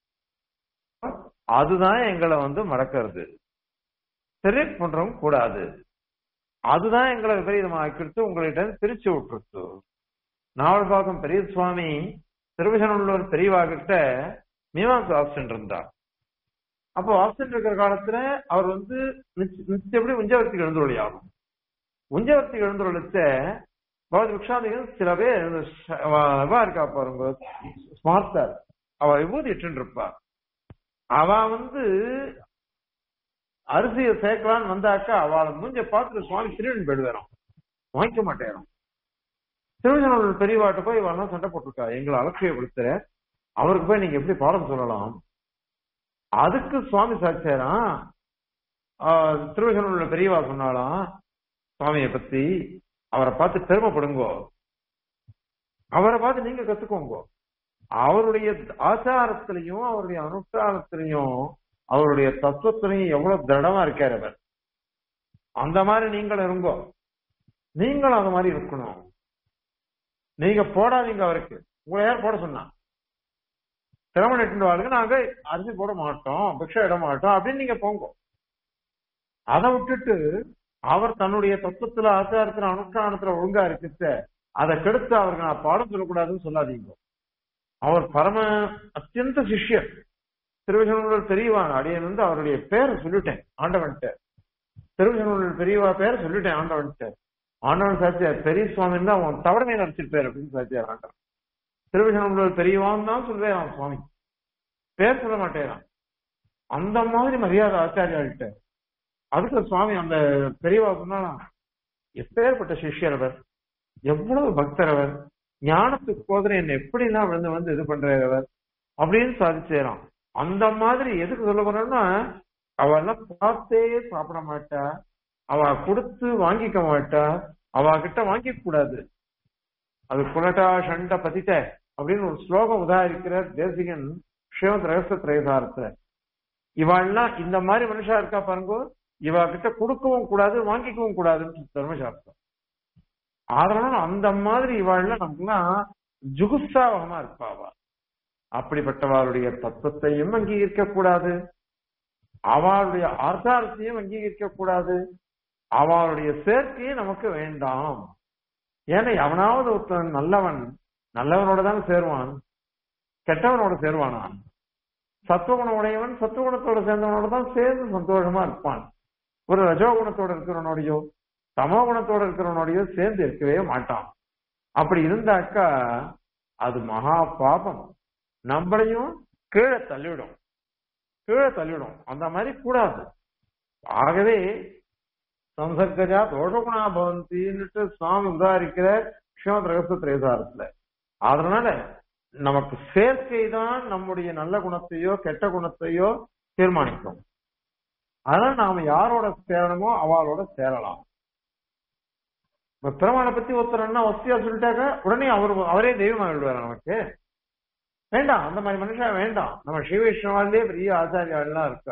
Speaker 1: அதுதான் எங்களை வந்து மடக்கிறது சரி பண்றவங்க கூடாது அதுதான் எங்களை விபரீதமாக்கிடுத்து உங்கள்கிட்ட பிரிச்சு விட்டுருச்சு நாவல்பாக்கம் பெரிய சுவாமி திருவிசனூர் பெரியவா கிட்ட மீமாசு ஆப்ஷன் இருந்தார் அப்போ ஆப்ஷன் இருக்கிற காலத்துல அவர் வந்து நிச்ச- நிச்சயப்படி உஞ்சவர்த்திக்கு எழுந்துள்ளி ஆகும் உஞ்சவர்த்திக்கு எழுந்துள்ளச்ச பகவத் விக்ஷாதிகள் சில பேர் இந்த ச- அவ இவா இருக்கா பாருங்க ஸ்மார்த்தார் அவ விபூதி இட்டு இருப்பா அவ வந்து அரிசியை சேர்க்கலான்னு வந்தாக்கா அவளை மூஞ்ச பார்த்துட்டு சுவாமி திருடன் போயிடுவாராம் வாங்கிக்க மாட்டேறான் திருவண்ணாமலை பெரியவாட்ட போய் இவெல்லாம் சண்டை போட்டிருக்கா எங்களை அலட்சியப்படுத்துற அவருக்கு போய் நீங்க எப்படி பாடம் சொல்லலாம் அதுக்கு சுவாமி சாட்சியாராம் திருவண்ணாமலை பெரியவா சொன்னாலாம் சுவாமியை பத்தி அவரை பார்த்து பெருமைப்படுங்கோ அவரை பார்த்து நீங்க கத்துக்கோங்க அவருடைய ஆச்சாரத்திலையும் அவருடைய அனுஷ்டானத்திலையும் அவருடைய தத்துவத்திலையும் எவ்வளவு திடமா இருக்காரு அவர் அந்த மாதிரி நீங்களும் இருங்கோ நீங்களும் அந்த மாதிரி இருக்கணும் நீங்க போடாதீங்க அவருக்கு உங்களை யார் போட சொன்னா திறமன் எட்டு வாழ்க்கை நாங்க அரிசி போட மாட்டோம் பிக்ஷை இட மாட்டோம் அப்படின்னு நீங்க போங்க அதை விட்டுட்டு அவர் தன்னுடைய தத்துவத்துல ஆச்சாரத்துல அனுஷ்டானத்துல ஒழுங்கா இருக்குச்ச அதை கெடுத்து அவருக்கு நான் பாடம் சொல்லக்கூடாதுன்னு சொல்லாதீங்க அவர் பரம அத்தியந்த சிஷ்யர் திருவிசனூர் பெரியவாங்க அடியன் வந்து அவருடைய பேரை சொல்லிட்டேன் ஆண்டவன்கிட்ட திருவிசனூர் பெரியவா பேரை சொல்லிட்டேன் ஆண்டவன்கிட்ட ஆண்டவன் சாத்தியார் பெரிய சுவாமி தான் அவன் தவறமே நடத்திருப்பார் அப்படின்னு சாத்தியார் ஆண்டவன் திருவிசனூர் பெரியவான்னு தான் சொல்லுவேன் அவன் சுவாமி பேர் சொல்ல மாட்டேறான் அந்த மாதிரி மரியாதை ஆச்சாரியாள்கிட்ட அதுக்கு சுவாமி அந்த பெரியவா சொன்னா எப்பேற்பட்ட சிஷ்யர் அவர் எவ்வளவு பக்தர் அவர் ஞானத்துக்கு போதிர என்ன எப்படிலாம் விழுந்து வந்து இது பண்றாரு அவர் அப்படின்னு சாதிச்சேரான் அந்த மாதிரி எதுக்கு சொல்ல போறோம்னா அவெல்லாம் பார்த்தே சாப்பிட மாட்டா அவ கொடுத்து வாங்கிக்க மாட்டா அவ கிட்ட வாங்கிக்க கூடாது அது குலட்டா சண்ட பதித்த அப்படின்னு ஒரு ஸ்லோகம் உதாரிக்கிறார் தேசிகன் ஸ்ரீமத் ரகசிய திரைசாரத்துல இவாள்லாம் இந்த மாதிரி மனுஷா இருக்கா பாருங்க இவ கிட்ட கொடுக்கவும் கூடாது வாங்கிக்கவும் கூடாதுன்னு தர்மசாஸ்திரம் அதனால அந்த மாதிரி இவாள்லாம் நமக்குலாம் ஜுகுஸ்தாவகமா இருப்பாவா அப்படிப்பட்டவாளுடைய தத்துவத்தையும் அங்கீகரிக்க கூடாது அவளுடைய ஆர்த்தாரத்தையும் அங்கீகரிக்க கூடாது அவளுடைய சேர்க்கையும் நமக்கு வேண்டாம் ஏன்னா எவனாவது ஒருத்தன் நல்லவன் நல்லவனோட தான் சேருவான் கெட்டவனோட சேருவானா சத்துவகுணம் உடையவன் சத்துவகுணத்தோட சேர்ந்தவனோட தான் சேர்ந்து சந்தோஷமா இருப்பான் ஒரு ரஜோகுணத்தோட இருக்கிறவனோடையோ தமோ குணத்தோட இருக்கிறவனோடையோ சேர்ந்து இருக்கவே மாட்டான் அப்படி இருந்தாக்கா அது மகா பாபம் நம்மளையும் கீழே தள்ளிவிடும் கீழே தள்ளிவிடும் அந்த மாதிரி கூடாது ஆகவே சம்சர்கஜா தோஷகுணா பவந்தின்னுட்டு சுவாமி உதாரிக்கிற ஸ்ரீமத் ரகசிய திரேசாரத்துல அதனால நமக்கு சேர்க்கை தான் நம்முடைய நல்ல குணத்தையோ கெட்ட குணத்தையோ தீர்மானிக்கும் அதனால நாம யாரோட சேரணுமோ அவளோட சேரலாம் இப்ப பெருமாளை பத்தி ஒருத்தர் என்ன வசதியா சொல்லிட்டாக்க உடனே அவர் அவரே தெய்வமா விடுவார் நமக்கு வேண்டாம் அந்த மாதிரி மனுஷன் வேண்டாம் நம்ம ஸ்ரீவைஷ்ணவாலே பெரிய ஆச்சாரியாலாம் இருக்கா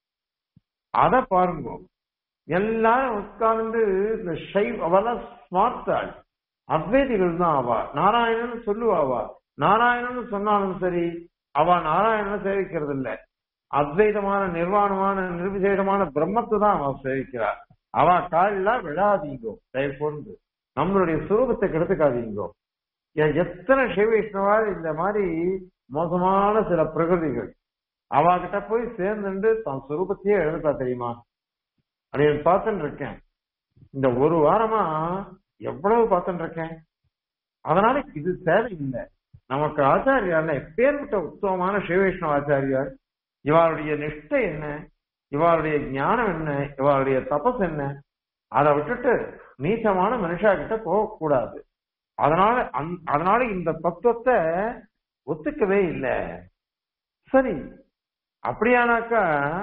Speaker 1: அத பாருங்க எல்லாரும் உட்கார்ந்து இந்த ஷைவ் அவெல்லாம் ஸ்மார்த்தாள் அத்வைதிகள் தான் அவா நாராயணன் சொல்லுவாவா நாராயணன் சொன்னாலும் சரி அவ நாராயணனை சேவிக்கிறது இல்ல அத்வைதமான நிர்வாணமான நிர்விசேஷமான பிரம்மத்தை தான் அவ சேவிக்கிறார் அவ காலில விழாதீங்கோ தயவு கொண்டு நம்மளுடைய சுரூபத்தை கெடுத்துக்காதீங்கோ எ- எத்தனை சிவவைஷ்ணவா இந்த மாதிரி மோசமான சில பிரகிருதிகள் அவ கிட்ட போய் சேர்ந்துட்டு தன் சுரூபத்தையே எழுதுட்டா தெரியுமா அப்படின்னு பார்த்துட்டு இருக்கேன் இந்த ஒரு வாரமா எவ்வளவு பார்த்துட்டு இருக்கேன் அதனால இது தேவையில்லை நமக்கு ஆச்சாரியார் எப்பேற்பட்ட உத்தமமான சிவவைஷ்ணவ ஆச்சாரியார் இவருடைய நிஷ்டை என்ன இவருடைய ஞானம் என்ன இவருடைய தபஸ் என்ன அதை விட்டுட்டு நீச்சமான மனுஷா கிட்ட போகக்கூடாது அதனால அந்த- அதனால இந்த தத்துவத்தை ஒத்துக்கவே இல்லை சரி அப்படியானாக்கா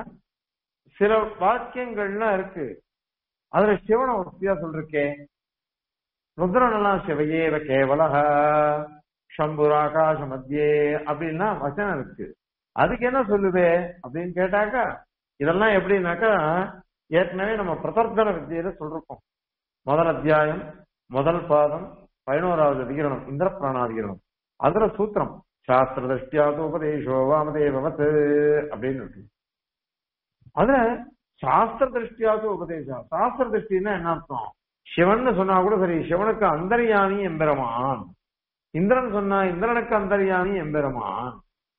Speaker 1: சில வாக்கியங்கள்லாம் இருக்கு அதுல சிவனை வசதியா சொல்றக்கே ருத்ரனெல்லாம் சிவையேவ கேவலஹ சம்புராகாச மத்தியே அப்படின்னா வசனம் இருக்கு அதுக்கு என்ன சொல்லுவே அப்படின்னு கேட்டாக்கா இதெல்லாம் எப்படின்னாக்கா ஏற்கனவே நம்ம பிரதர்த்தன வித்தியில சொல்றோம் முதல் அத்தியாயம் முதல் பாதம் பதினோராவது அதிகரணம் இந்திர பிராணாதிகரணம் அதுல சூத்திரம் சாஸ்திர திருஷ்டியாது உபதேசோ வாமதேவத் அப்படின்னு இருக்கு அதுல சாஸ்திர திருஷ்டியாது உபதேசம் சாஸ்திர திருஷ்டின்னா என்ன அர்த்தம் சிவன் சொன்னா கூட சரி சிவனுக்கு அந்தர்யாமி எம்பெருமான் இந்திரன் சொன்னா இந்திரனுக்கு அந்தர்யாமி எம்பெருமான்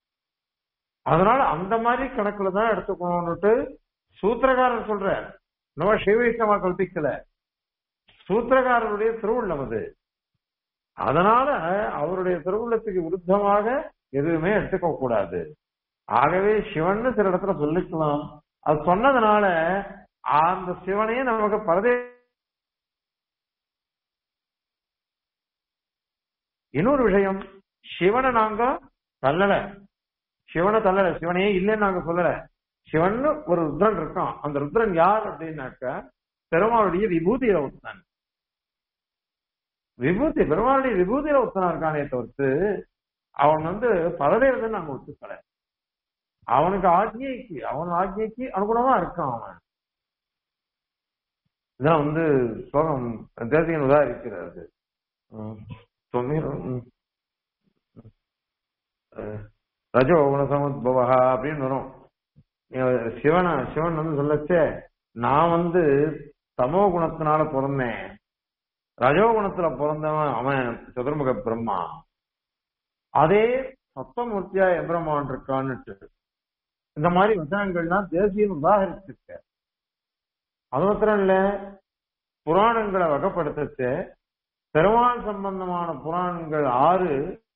Speaker 1: அதனால அந்த மாதிரி கணக்குல தான் எடுத்துக்கணும்னுட்டு சூத்திரக்காரர் சொல்றார் நம்ம சிவவைஷ்ணவா கல்பிக்கல சூத்திரக்காரருடைய திருவுள்ளம் அது அதனால அவருடைய திருவுள்ளத்துக்கு விருத்தமாக எதுவுமே எடுத்துக்க கூடாது ஆகவே சிவன் சில இடத்துல சொல்லிக்கலாம் அது சொன்னதுனால அந்த சிவனையே நமக்கு பரதே இன்னொரு விஷயம் சிவனை நாங்க தள்ளல சிவனை தள்ளல சிவனையே இல்லைன்னு நாங்க சொல்லல சிவன் ஒரு ருத்ரன் இருக்கான் அந்த ருத்ரன் யார் அப்படின்னாக்க பெருமாளுடைய விபூதியில ஒருத்தன் விபூதி பெருமாளுடைய விபூதியில ஒருத்தனா இருக்கானே தவிர்த்து அவன் வந்து பரதேவதன் நாங்க ஒத்துக்கல அவனுக்கு ஆக்ஞைக்கு அவன் ஆக்ஞைக்கு அனுகுணமா இருக்கான் அவன் இதான் வந்து ஸ்லோகம் தேசிகன் உதாரிக்கிறது ரஜோ குணசமுத்பவா அப்படின்னு வரும் சிவன சிவன் வந்து சொல்லச்சே நான் வந்து தமோ குணத்தினால பிறந்தேன் ரஜோகுணத்துல பிறந்தவன் அவன் சதுர்முக பிரம்மா அதே சத்தமூர்த்தியா எம்பிரமான் இருக்கான்னுட்டு இந்த மாதிரி வசனங்கள்லாம் தேசியம் உதாகரிச்சிருக்க அது மாத்திரம் இல்ல புராணங்களை வகைப்படுத்த பெருமாள் சம்பந்தமான புராணங்கள் ஆறு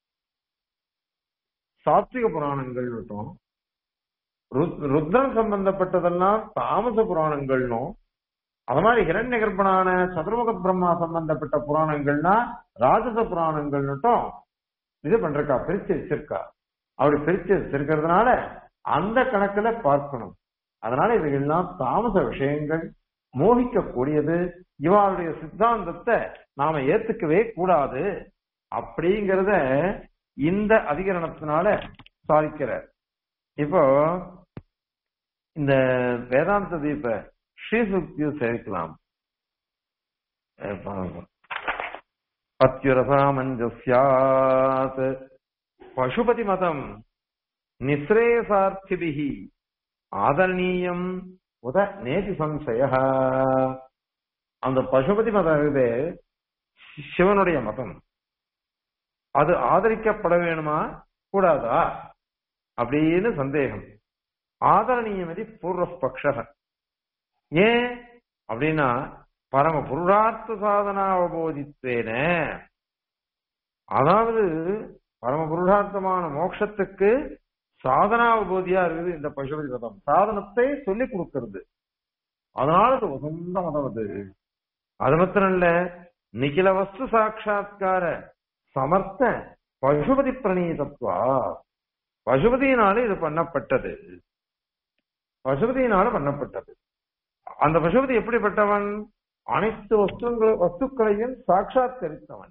Speaker 1: சாத்விக புராணங்கள் இருக்கும் ருத்ரன் சம்பந்தப்பட்டதெல்லாம் தாமச புராணங்கள்னும் அது மாதிரி ஹிரண்ய கர்ப்பனான சதுர்முக பிரம்மா சம்பந்தப்பட்ட புராணங்கள்னா ராஜச புராணங்கள்னுட்டும் இது பண்றக்கா பிரிச்சு வச்சிருக்கா அப்படி பிரிச்சு வச்சிருக்கிறதுனால அந்த கணக்குல பார்க்கணும் அதனால இவைகள்லாம் தாமச விஷயங்கள் மோகிக்கக்கூடியது இவாளுடைய சித்தாந்தத்தை நாம ஏத்துக்கவே கூடாது அப்படிங்கறத இந்த அதிகரணத்தினால சாதிக்கிறார் இப்போ இந்த வேதாந்த தீப ஸ்ரீசுக்தியும் சேர்க்கலாம் அத்யுரசாமஞ்சஸ்யாத் பசுபதி மதம் நிஸ்ரேசார்த்திபிகி ஆதரணீயம் உத நேதி சம்சய அந்த பசுபதி மதம் இது சிவனுடைய மதம் அது ஆதரிக்கப்பட வேணுமா கூடாதா அப்படின்னு சந்தேகம் ஆதரணீயமதி பூர்வபக்ஷ ஏன் அப்படின்னா பரம புருஷார்த்த சாதனா அவபோதித்தேன அதாவது பரம புருஷார்த்தமான மோட்சத்துக்கு சாதனாவபோதியா இருக்குது இந்த பசுபதி மதம் சாதனத்தை சொல்லி கொடுக்கிறது அதனால அது உகந்த மதம் அது அது மாத்திரம் இல்ல நிகில வஸ்து சாட்சா்கார சமர்த்த பசுபதி பிரணீதத்வா பசுபதியினால இது பண்ணப்பட்டது பசுபதியினால பண்ணப்பட்டது அந்த பசுபதி எப்படிப்பட்டவன் அனைத்து வஸ்துங்கள் வஸ்துக்களையும் சாட்சாத்கரித்தவன்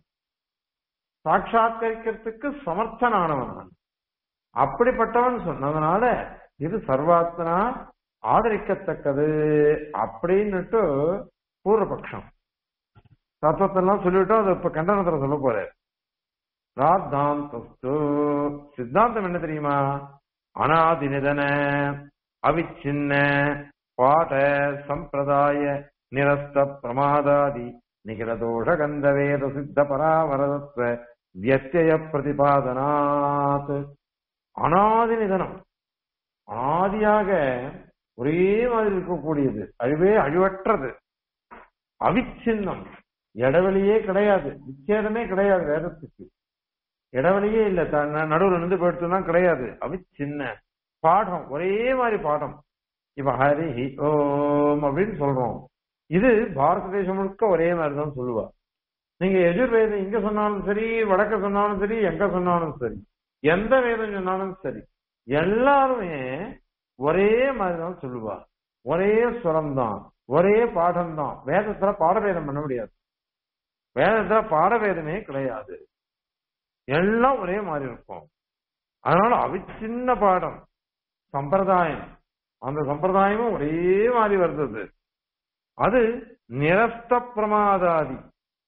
Speaker 1: சாட்சாத்கரிக்கிறதுக்கு சமர்த்தனானவன் அவன் அப்படிப்பட்டவன் சொன்னதுனால இது சர்வாத்மனா ஆதரிக்கத்தக்கது அப்படின்னுட்டு பூர்வபக்ஷம் தத்துவத்தெல்லாம் சொல்லிவிட்டோம் அது இப்ப கண்டனத்துல சொல்ல போறாரு ராத்தாந்தஸ்து சித்தாந்தம் என்ன தெரியுமா அனாதி நிதன அவிச்சின்ன பாட சம்பிரதாய நிரஸ்த பிரமாதாதி நிகிரதோஷ கந்த வேத சித்த பராமரதத்வ வியத்திய பிரதிபாதனாத் அனாதி நிதனம் ஆதியாக ஒரே மாதிரி இருக்கக்கூடியது அழிவே அழிவற்றது அவிச்சின்னம் இடைவெளியே கிடையாது விச்சேதமே கிடையாது வேதத்துக்கு இடைவெளியே இல்ல நடுவில் நின்று போயிடுச்சுன்னா கிடையாது அவிச்சின்ன பாடம் ஒரே மாதிரி பாடம் இப்ப ஹரி ஓம் அப்படின்னு சொல்றோம் இது பாரத தேசம் முழுக்க ஒரே மாதிரி தான் சொல்லுவா நீங்க எதிர்வேதம் இங்க சொன்னாலும் சரி வடக்க சொன்னாலும் சரி எங்க சொன்னாலும் சரி எந்த வேதம் சொன்னாலும் சரி எல்லாருமே ஒரே மாதிரி தான் சொல்லுவா ஒரே ஸ்வரம் தான் ஒரே பாடம் தான் வேதத்துல பாடவேதம் பண்ண முடியாது வேதத்துல பாடவேதமே கிடையாது எல்லாம் ஒரே மாதிரி இருக்கும் அதனால அவிச்சின்ன பாடம் சம்பிரதாயம் அந்த சம்பிரதாயமும் ஒரே மாதிரி வருது அது நிரஸ்த பிரமாதாதி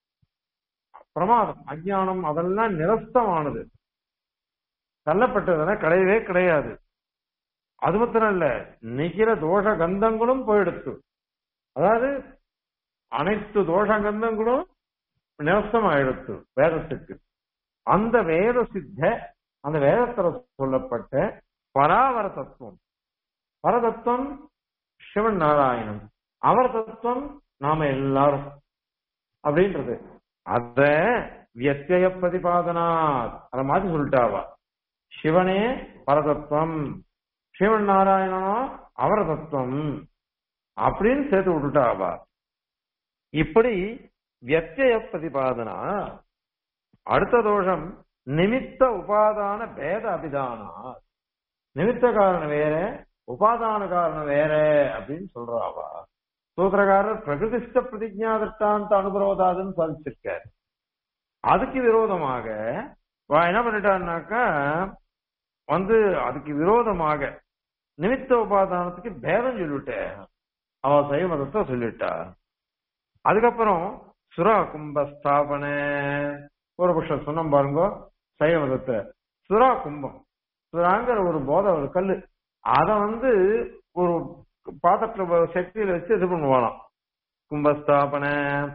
Speaker 1: பிரமாதம் அஜானம் அதெல்லாம் நிரஸ்தமானது தள்ளப்பட்டதுன்னா கிடையவே கிடையாது அது மாத்திரம் இல்ல நிகிற தோஷ கந்தங்களும் போயிடுத்து அதாவது அனைத்து தோஷ கந்தங்களும் நிரஸ்தமாயிடுத்து வேதத்துக்கு அந்த வேத சித்த அந்த வேதத்துல சொல்லப்பட்ட பராவர தத்துவம் பரதத்துவம் சிவன் நாராயணன் அவர் தத்துவம் நாம எல்லாரும் அப்படின்றது அத வியத்திய பிரதிபாதனா அத மாதிரி சொல்லிட்டாவா சிவனே பரதத்துவம் சிவன் நாராயணனோ அவர தத்துவம் அப்படின்னு சேர்த்து விட்டுட்டாவா இப்படி வியத்திய பிரதிபாதனா அடுத்த தோஷம் நிமித்த உபாதான பேத அபிதானா நிமித்த காரணம் வேற உபாதான காரணம் வேற அப்படின்னு சொல்றாவா சூத்திரக்காரர் பிரகிருதிஷ்ட பிரதிஜா திட்டாந்த அனுபரோதாதுன்னு சாதிச்சிருக்காரு அதுக்கு விரோதமாக என்ன பண்ணிட்டான்னாக்கா வந்து அதுக்கு விரோதமாக நிமித்த உபாதானத்துக்கு பேதம் சொல்லிவிட்டேன் அவ சைவ மதத்தை சொல்லிட்டா அதுக்கப்புறம் சுரா கும்ப ஸ்தாபன ஒரு பட்சம் சொன்னோம் பாருங்க சைவ மதத்துல சுரா கும்பம் சுராங்கிற ஒரு போதை ஒரு கல்லு அத வந்து ஒரு பாத்திரத்துல சக்தியில வச்சு இது பண்ணுவானாம் கும்பஸ்தாபன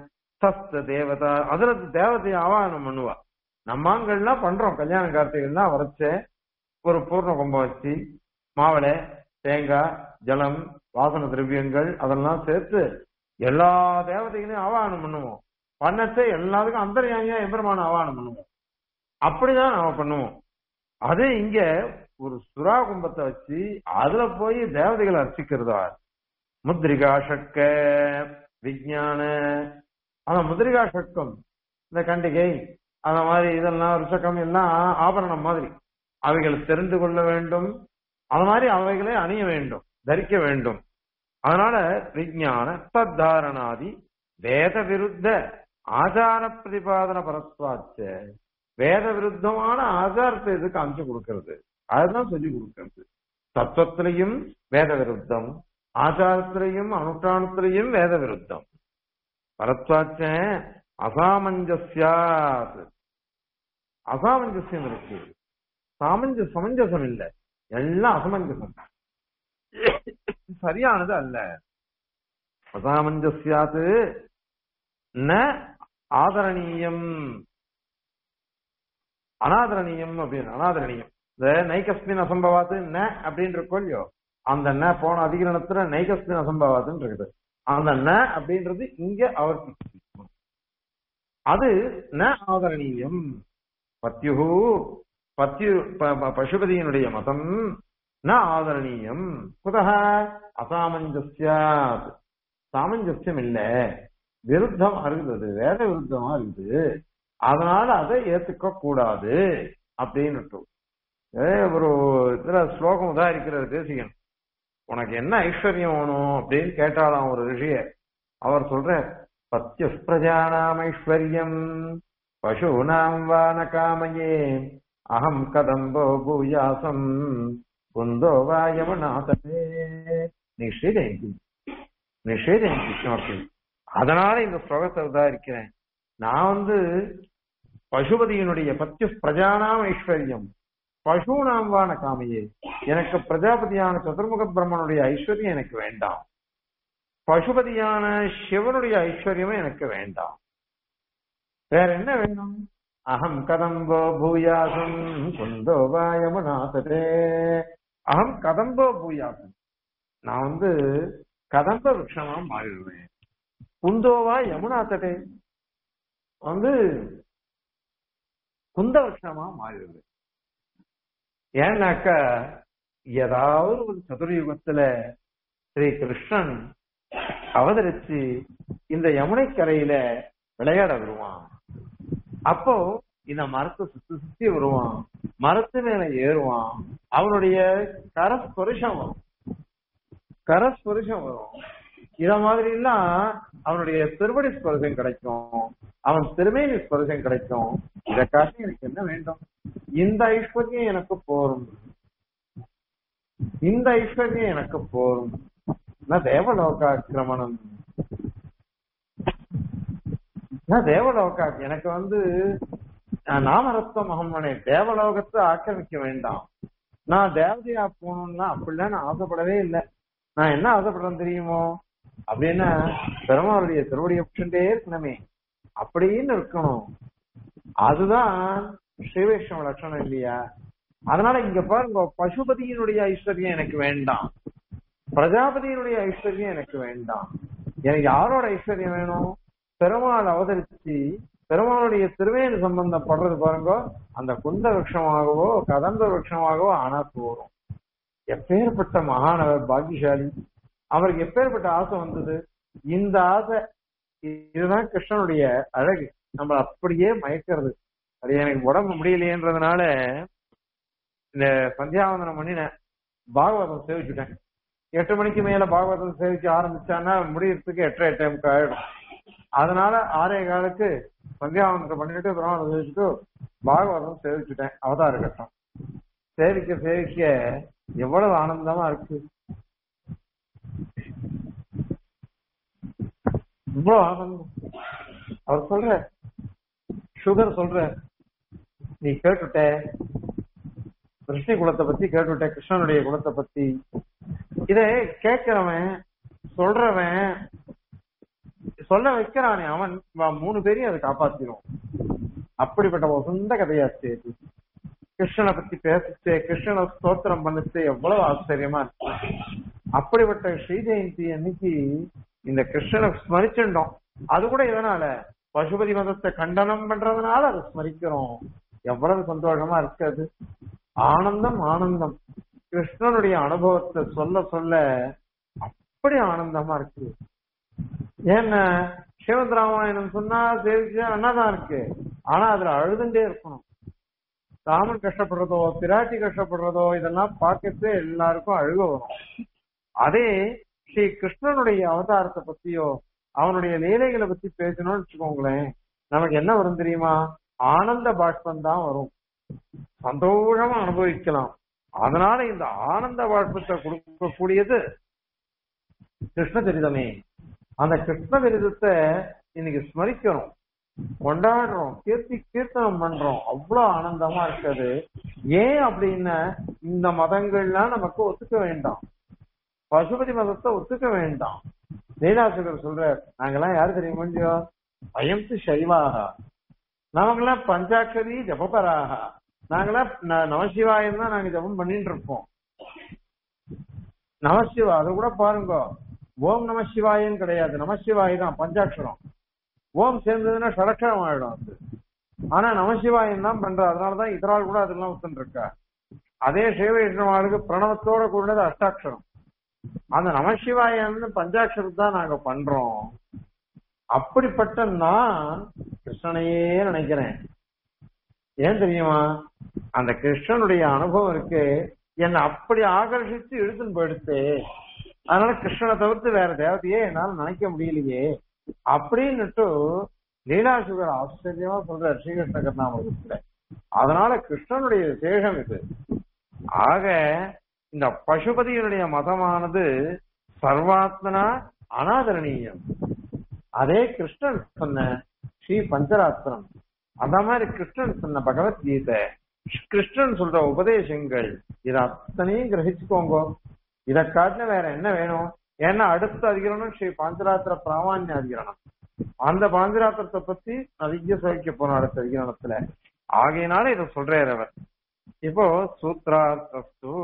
Speaker 1: தஸ்த தேவதா அதுல தேவதையை ஆவாகனம் பண்ணுவா நம்மாங்கள்லாம் பண்றோம் கல்யாண கார்த்திகள்லாம் வரைச்ச ஒரு பூர்ண கும்பம் வச்சு மாவளை தேங்காய் ஜலம் வாசன திரவியங்கள் அதெல்லாம் சேர்த்து எல்லா தேவதைகளையும் ஆவாகனம் பண்ணுவோம் பண்ணத்தை எல்லாத்துக்கும் அந்தர்யாமியா எம்பெருமான ஆவாகனம் பண்ணுவோம் அப்படிதான் நாம பண்ணுவோம் அதே இங்க ஒரு சுறா கும்பத்தை வச்சு அதுல போய் தேவதைகளை அர்ச்சிக்கிறதா முத்ரிகா ஷட்க விஜயான ஆனா முத்ரிகா ஷட்கம் இந்த கண்டிகை அந்த மாதிரி இதெல்லாம் ருஷக்கம் எல்லாம் ஆபரணம் மாதிரி அவைகள் தெரிந்து கொள்ள வேண்டும் அது மாதிரி அவைகளை அணிய வேண்டும் தரிக்க வேண்டும் அதனால விஜயான தத்தாரணாதி வேத விருத்த ஆச்சார பிரதிபாதன பரத்வாச்ச வேத விருத்தமான ஆச்சாரத்தை இதுக்கு அமைச்சு கொடுக்கிறது அதுதான் சொல்லி கொடுக்கிறது தத்துவத்திலையும் வேத விருத்தம் ஆச்சாரத்திலையும் அனுஷ்டானத்திலையும் வேத விருத்தம் பரத்வாச்ச அசாமஞ்சஸ்யாத் அசாமஞ்சசியம் இருக்கு சாமஞ்ச சமஞ்சசம் இல்ல எல்லாம் அசமஞ்சசம் சரியானது அல்ல அசாமஞ்சஸ்யாத்து ந ஆதரணீயம் அனாதரணீயம் அப்படின்னு அனாதரணீயம் இந்த நைகஸ்மின் அசம்பவாத்து ந அப்படின்னு இருக்கோ இல்லையோ அந்த ந போன அதிகரணத்துல நைகஸ்மின் அசம்பவாத்துன்னு இருக்குது அந்த ந அப்படின்றது இங்க அவர் அது ந ஆதரணீயம் பத்யுகு பத்யு ப- ப- பசுபதியினுடைய மதம் ந ஆதரணீயம் குதக அசாமஞ்சஸ்யாத் சாமஞ்சஸ்யம் இல்ல விருத்தம் இருக்குது வேத விருத்தமா இருக்குது அதனால அதை ஏத்துக்க கூடாது அப்படின்னு ஒரு இதுல ஸ்லோகம் உதாரிக்கிறது தேசிகன் உனக்கு என்ன ஐஸ்வர்யம் வேணும் அப்படின்னு கேட்டாலாம் ஒரு ரிஷிய அவர் சொல்ற பத்திய பிரஜானாம் ஐஸ்வர்யம் பசூனாம் வான காமையே அகம் கதம்போ பூயாசம் குந்தோ வா யமுநாதே நிஷேதயந்தி நிஷேதயந்தி கிமப்பி அதனால இந்த ஸ்லோகத்தை உதாரிக்கிறேன் நான் வந்து பசுபதியினுடைய பத்திய பிரஜானாம் ஐஸ்வர்யம் பசுனாம் வான காமையே எனக்கு பிரஜாபதியான சதுர்முக பிரம்மனுடைய ஐஸ்வர்யம் எனக்கு வேண்டாம் பசுபதியான சிவனுடைய ஐஸ்வர்யமும் எனக்கு வேண்டாம் வேற என்ன வேணும் அகம் கதம்போ பூயாசம் குந்தோ வாயமுநாதே அகம் கதம்போ பூயாசம் நான் வந்து கதம்ப விருட்சமா மாறிடுவேன் குந்தோவா யமுனா தடே வந்து குந்த விருட்சமா மாறிடுவேன் ஏன்னாக்கா ஏதாவது ஒரு சதுரயுகத்துல ஸ்ரீ கிருஷ்ணன் அவதரிச்சு இந்த யமுனை கரையில விளையாட வருவான் அப்போ இந்த மரத்தை சுத்தி சுத்தி வருவான் மரத்து மேல ஏறுவான் அவனுடைய கரஸ்பருஷம் வரும் கரஸ்பருஷம் வரும் இத மாதிரி எல்லாம் அவனுடைய திருவடி ஸ்பர்சம் கிடைக்கும் அவன் திருமேனி ஸ்பர்சம் கிடைக்கும் இதை காட்டி எனக்கு என்ன வேண்டும் இந்த ஐஸ்வர்யம் எனக்கு போரும் இந்த ஐஸ்வர்யம் எனக்கு போரும் நான் தேவலோகாக்கிரமணம் நான் தேவலோகா எனக்கு வந்து நான் நாமரத்வ மகம்மனை தேவலோகத்தை ஆக்கிரமிக்க வேண்டாம் நான் தேவதையா போகணும்னா அப்படிலாம் நான் ஆசைப்படவே இல்லை நான் என்ன ஆசைப்படுறேன் தெரியுமோ அப்படின்னா பெருமாளுடைய திருவடியை பிடிச்சுட்டே இருக்கணுமே அப்படின்னு இருக்கணும் அதுதான் ஸ்ரீவைஷ்ணவ லட்சணம் இல்லையா அதனால இங்க பாருங்க பசுபதியினுடைய ஐஸ்வர்யம் எனக்கு வேண்டாம் பிரஜாபதியினுடைய ஐஸ்வர்யம் எனக்கு வேண்டாம் எனக்கு யாரோட ஐஸ்வர்யம் வேணும் பெருமாள் அவதரிச்சு பெருமாளுடைய திருவேணி சம்பந்தப்படுறது பாருங்க அந்த குந்த விரட்சமாகவோ கதம்ப விரட்சமாகவோ ஆனா போறோம் எப்பேற்பட்ட மகானவர் பாக்கியசாலி அவருக்கு எப்பேற்பட்ட ஆசை வந்தது இந்த ஆசை இதுதான் கிருஷ்ணனுடைய அழகு நம்ம அப்படியே மயக்கிறது அது எனக்கு உடம்பு முடியலையேன்றதுனால இந்த சந்தியாவந்தனம் பண்ணினேன் பாகவதம் சேவிச்சுட்டேன் எட்டு மணிக்கு மேல பாகவதம் சேவிக்க ஆரம்பிச்சான்னா முடியறதுக்கு எட்டரை எட்டே முக்கால் ஆயிடும் அதனால ஆறே காலுக்கு சந்தியாவந்தனம் பண்ணிட்டு பிரமாணம் சேவிச்சுட்டு பாகவதம் சேவிச்சுட்டேன் அவதார கட்டம் சேவிக்க சேவிக்க எவ்வளவு ஆனந்தமா இருக்கு இவ்வளவு ஆனந்தம் அவர் சொல்ற சுகர் சொல்ற நீ கேட்டுட்ட கிருஷ்ணி குலத்தை பத்தி கேட்டுட்ட கிருஷ்ணனுடைய குலத்தை பத்தி இத கேட்கிறவன் சொல்றவன் சொல்ல வைக்கிறானே அவன் வா- மூணு பேரையும் அதை காப்பாத்திரும் அப்படிப்பட்ட ஒரு சொந்த கதையாச்சு இது. கிருஷ்ணனை பத்தி பேசிச்சு கிருஷ்ணனை ஸ்தோத்திரம் பண்ணிச்சு எவ்வளவு ஆச்சரியமா இருக்கு அப்படிப்பட்ட ஸ்ரீ ஜெயந்தி அன்னைக்கு இந்த கிருஷ்ணனை ஸ்மரிச்சுட்டோம் அது கூட எதனால பசுபதி மதத்தை கண்டனம் பண்றதுனால அதை ஸ்மரிக்கிறோம் எவ்வளவு சந்தோஷமா இருக்கு அது ஆனந்தம் ஆனந்தம் கிருஷ்ணனுடைய அனுபவத்தை சொல்ல சொல்ல அப்படி ஆனந்தமா இருக்கு ஏன்னா சிவந்த் ராமாயணம் சொன்னா சேவிச்சா நல்லாதான் இருக்கு ஆனா அதுல அழுதுண்டே இருக்கணும் ராமன் கஷ்டப்படுறதோ பிராட்டி கஷ்டப்படுறதோ இதெல்லாம் பார்க்கறது எல்லாருக்கும் அழுக வரும் அதே ஸ்ரீ கிருஷ்ணனுடைய அவதாரத்தை பத்தியோ அவனுடைய லீலைகளை பத்தி பேசணும்னு வச்சுக்கோங்களேன் நமக்கு என்ன வரும் தெரியுமா ஆனந்த பாஷ்பம் தான் வரும் சந்தோஷமா அனுபவிக்கலாம் அதனால இந்த ஆனந்த பாஷ்பத்தை கொடுக்கக்கூடியது கிருஷ்ண சரிதமே அந்த கிருஷ்ண சரிதத்தை இன்னைக்கு ஸ்மரிக்கிறோம் கொண்டாடுறோம் கீர்த்தி கீர்த்தனம் பண்றோம் அவ்வளவு ஆனந்தமா இருக்குது ஏன் அப்படின்னா இந்த மதங்கள்லாம் நமக்கு ஒத்துக்க வேண்டாம் பசுபதி மதத்தை ஒத்துக்க வேண்டாம் லீலாசுகர் சொல்ற நாங்கெல்லாம் யாரு தெரியும் கொஞ்சம் பயம்து சைவாக நமக்கெல்லாம் பஞ்சாட்சரி ஜபபராக நாங்கெல்லாம் ந- நமசிவாயம் தான் நாங்க ஜபம் பண்ணிட்டு இருப்போம் நமசிவா அது கூட பாருங்க ஓம் நம சிவாயன்னு கிடையாது நமசிவாய் தான் பஞ்சாட்சரம் ஓம் சேர்ந்ததுன்னா ஷடக்ஷரம் ஆயிடும் அது ஆனா நமசிவாயம் தான் பண்ற அதனாலதான் இதரால் கூட அதெல்லாம் ஒத்துன்னு இருக்கா அதே சேவை வைஷ்ணவாளுக்கு பிரணவத்தோட கூடது அஷ்டாட்சரம் அந்த நமசிவாயம்னு பஞ்சாட்சரம் தான் நாங்க பண்றோம் அப்படிப்பட்ட நான் கிருஷ்ணனையே நினைக்கிறேன் ஏன் தெரியுமா அந்த கிருஷ்ணனுடைய அனுபவம் இருக்கு என்னை அப்படி ஆகர்ஷிச்சு இழுத்துன்னு போயிடுத்து அதனால கிருஷ்ணனை தவிர்த்து வேற தேவதையே என்னால நினைக்க முடியலையே அப்படின்னுட்டு லீலாசுகர் ஆச்சரியமா சொல்றார் ஸ்ரீகிருஷ்ண கர்ணாமிரதத்துல அதனால கிருஷ்ணனுடைய விசேஷம் இது ஆக இந்த பசுபதியினுடைய மதமானது சர்வாத்மனா அனாதரணீயம் அதே கிருஷ்ணன் சொன்ன ஸ்ரீ பஞ்சராத்திரம் அந்த மாதிரி கிருஷ்ணன் சொன்ன பகவத்கீதை கிருஷ்ணன் சொல்ற உபதேசங்கள் இத அத்தனையும் கிரகிச்சுக்கோங்க இத காட்டின வேற என்ன வேணும் ஏன்னா அடுத்த அதிகரணம் ஸ்ரீ பாஞ்சராத்திர பிராமான்ய அதிகரணம் அந்த பாஞ்சராத்திரத்தை பத்தி நிறைய சோதிக்க போறோம் அடுத்த அதிகரணத்துல ஆகையினால இத சொல்றாரு அவர் இப்போ சூத்ரார்த்தஸ்து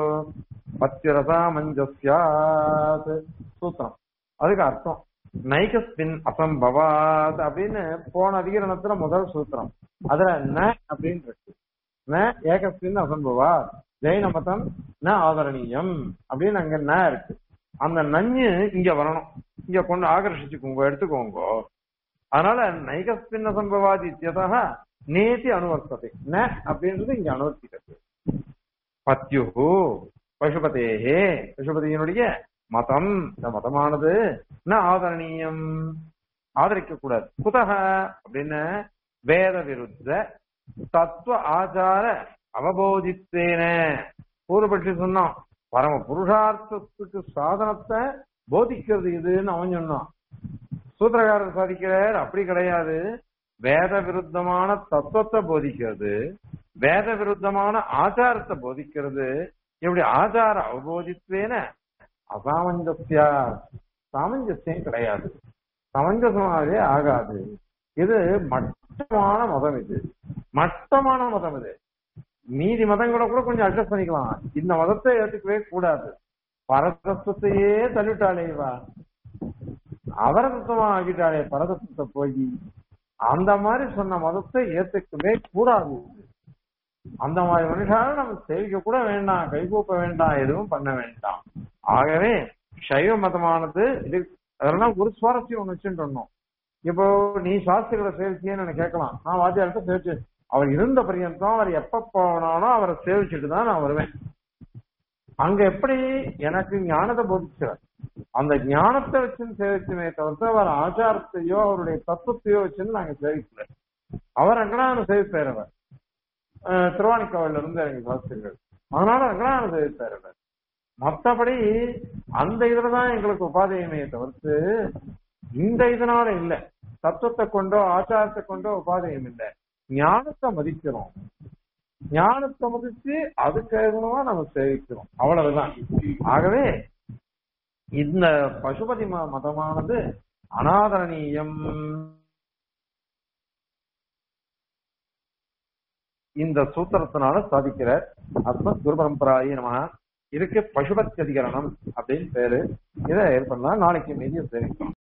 Speaker 1: பத்தியரசாமஞ்சஸ்யாத் சூத்திரம் அதுக்கு அர்த்தம் நைகஸ்பின் அசம்பவாத் அப்படின்னு போன அதிகரணத்துல முதல் சூத்திரம் அதுல ந அப்படின்னு இருக்கு ந ஏகஸ்பின் அசம்பவாத் ஜெயின மதம் ந ஆதரணீயம் அப்படின்னு அங்க ந இருக்கு அந்த நஞ்சு இங்க வரணும் இங்க கொண்டு ஆகர்ஷிச்சுக்கோங்க எடுத்துக்கோங்க அதனால நைகஸ்பின் அசம்பவாதி இத்தியதா நேதி அனுவர்த்ததை ந அப்படின்றது இங்க அனுவர்த்திக்கிறது பத்யுஹு பசுபதேஹே பசுபதியினுடைய மதம் இந்த மதமானது ந ஆதரணீயம் ஆதரிக்க கூடாது குதக அப்படின்னு வேத விருத்த தத்துவ ஆச்சார அவபோதித்தேன பூர்வபட்சி சொன்னான் பரம புருஷார்த்தத்துக்கு சாதனத்தை போதிக்கிறது இதுன்னு அவன் சொன்னான் சூத்திரகாரர் சாதிக்கிறார் அப்படி கிடையாது வேத விருத்தமான தத்துவத்தை போதிக்கிறது வேத விருத்தமான ஆச்சாரத்தை போதிக்கிறது இப்படி ஆச்சார அவபோதித்வேன அசாமஞ்சசியா சாமஞ்சசியம் கிடையாது சமஞ்சசமாகவே ஆகாது இது மட்டமான மதம் இது மட்டமான மதம் இது மீதி மதங்களை கூட கொஞ்சம் அட்ஜஸ்ட் பண்ணிக்கலாம் இந்த மதத்தை ஏற்றுக்கவே கூடாது பரதத்துவத்தையே தள்ளிட்டாளே வா அவரதத்துவமா ஆகிட்டாளே பரதத்துவத்தை போய் அந்த மாதிரி சொன்ன மதத்தை ஏத்துக்கவே கூடாது அந்த மாதிரி மனுஷால நம்ம சேவிக்க கூட வேண்டாம் கைகூப்ப வேண்டாம் எதுவும் பண்ண வேண்டாம் ஆகவே சைவ மதமானது இது அதெல்லாம் ஒரு சுவாரஸ்யம் ஒண்ணு வச்சுட்டு இருந்தோம் இப்போ நீ சாஸ்திரிகளை சேவிச்சியன்னு எனக்கு கேட்கலாம் நான் வாத்தியார்கிட்ட சேவிச்சு அவர் இருந்த பரியந்தம் அவர் எப்ப போனாலும் அவரை சேவிச்சுட்டு தான் நான் வருவேன் அங்க எப்படி எனக்கு ஞானத்தை போதிக்கிறார் அந்த ஞானத்தை வச்சுன்னு சேவிச்சுமே தவிர்த்து அவர் ஆச்சாரத்தையோ அவருடைய தத்துவத்தையோ வச்சுன்னு நாங்க சேவிக்கல அவர் அங்கடான சேவிப்பார் அவர் அஹ் திருவானிக்காவில இருந்து எனக்கு சாஸ்திரிகள் அதனால அங்கடான சேவிப்பார் அவர் மத்தபடி அந்த இதுலதான் எங்களுக்கு உபாதையுமே தவிர்த்து இந்த இதனால இல்ல தத்துவத்தை கொண்டோ ஆச்சாரத்தை கொண்டோ உபாதையும் இல்லை ஞானத்தை மதிக்கிறோம் ஞானத்தை மதிச்சு அதுக்கு அனுகுணமா நம்ம சேவிக்கிறோம் அவ்வளவுதான் ஆகவே இந்த பசுபதி ம- மதமானது அனாதரணீயம் இந்த சூத்திரத்தினால சாதிக்கிற அஸ்மத் குரு பரம்பராயி நம இதுக்கு பசுபத்தி அதிகரணம் அப்படின்னு பேரு இதை இது பண்ணா நாளைக்கு மீதியை தெரிவிக்கும்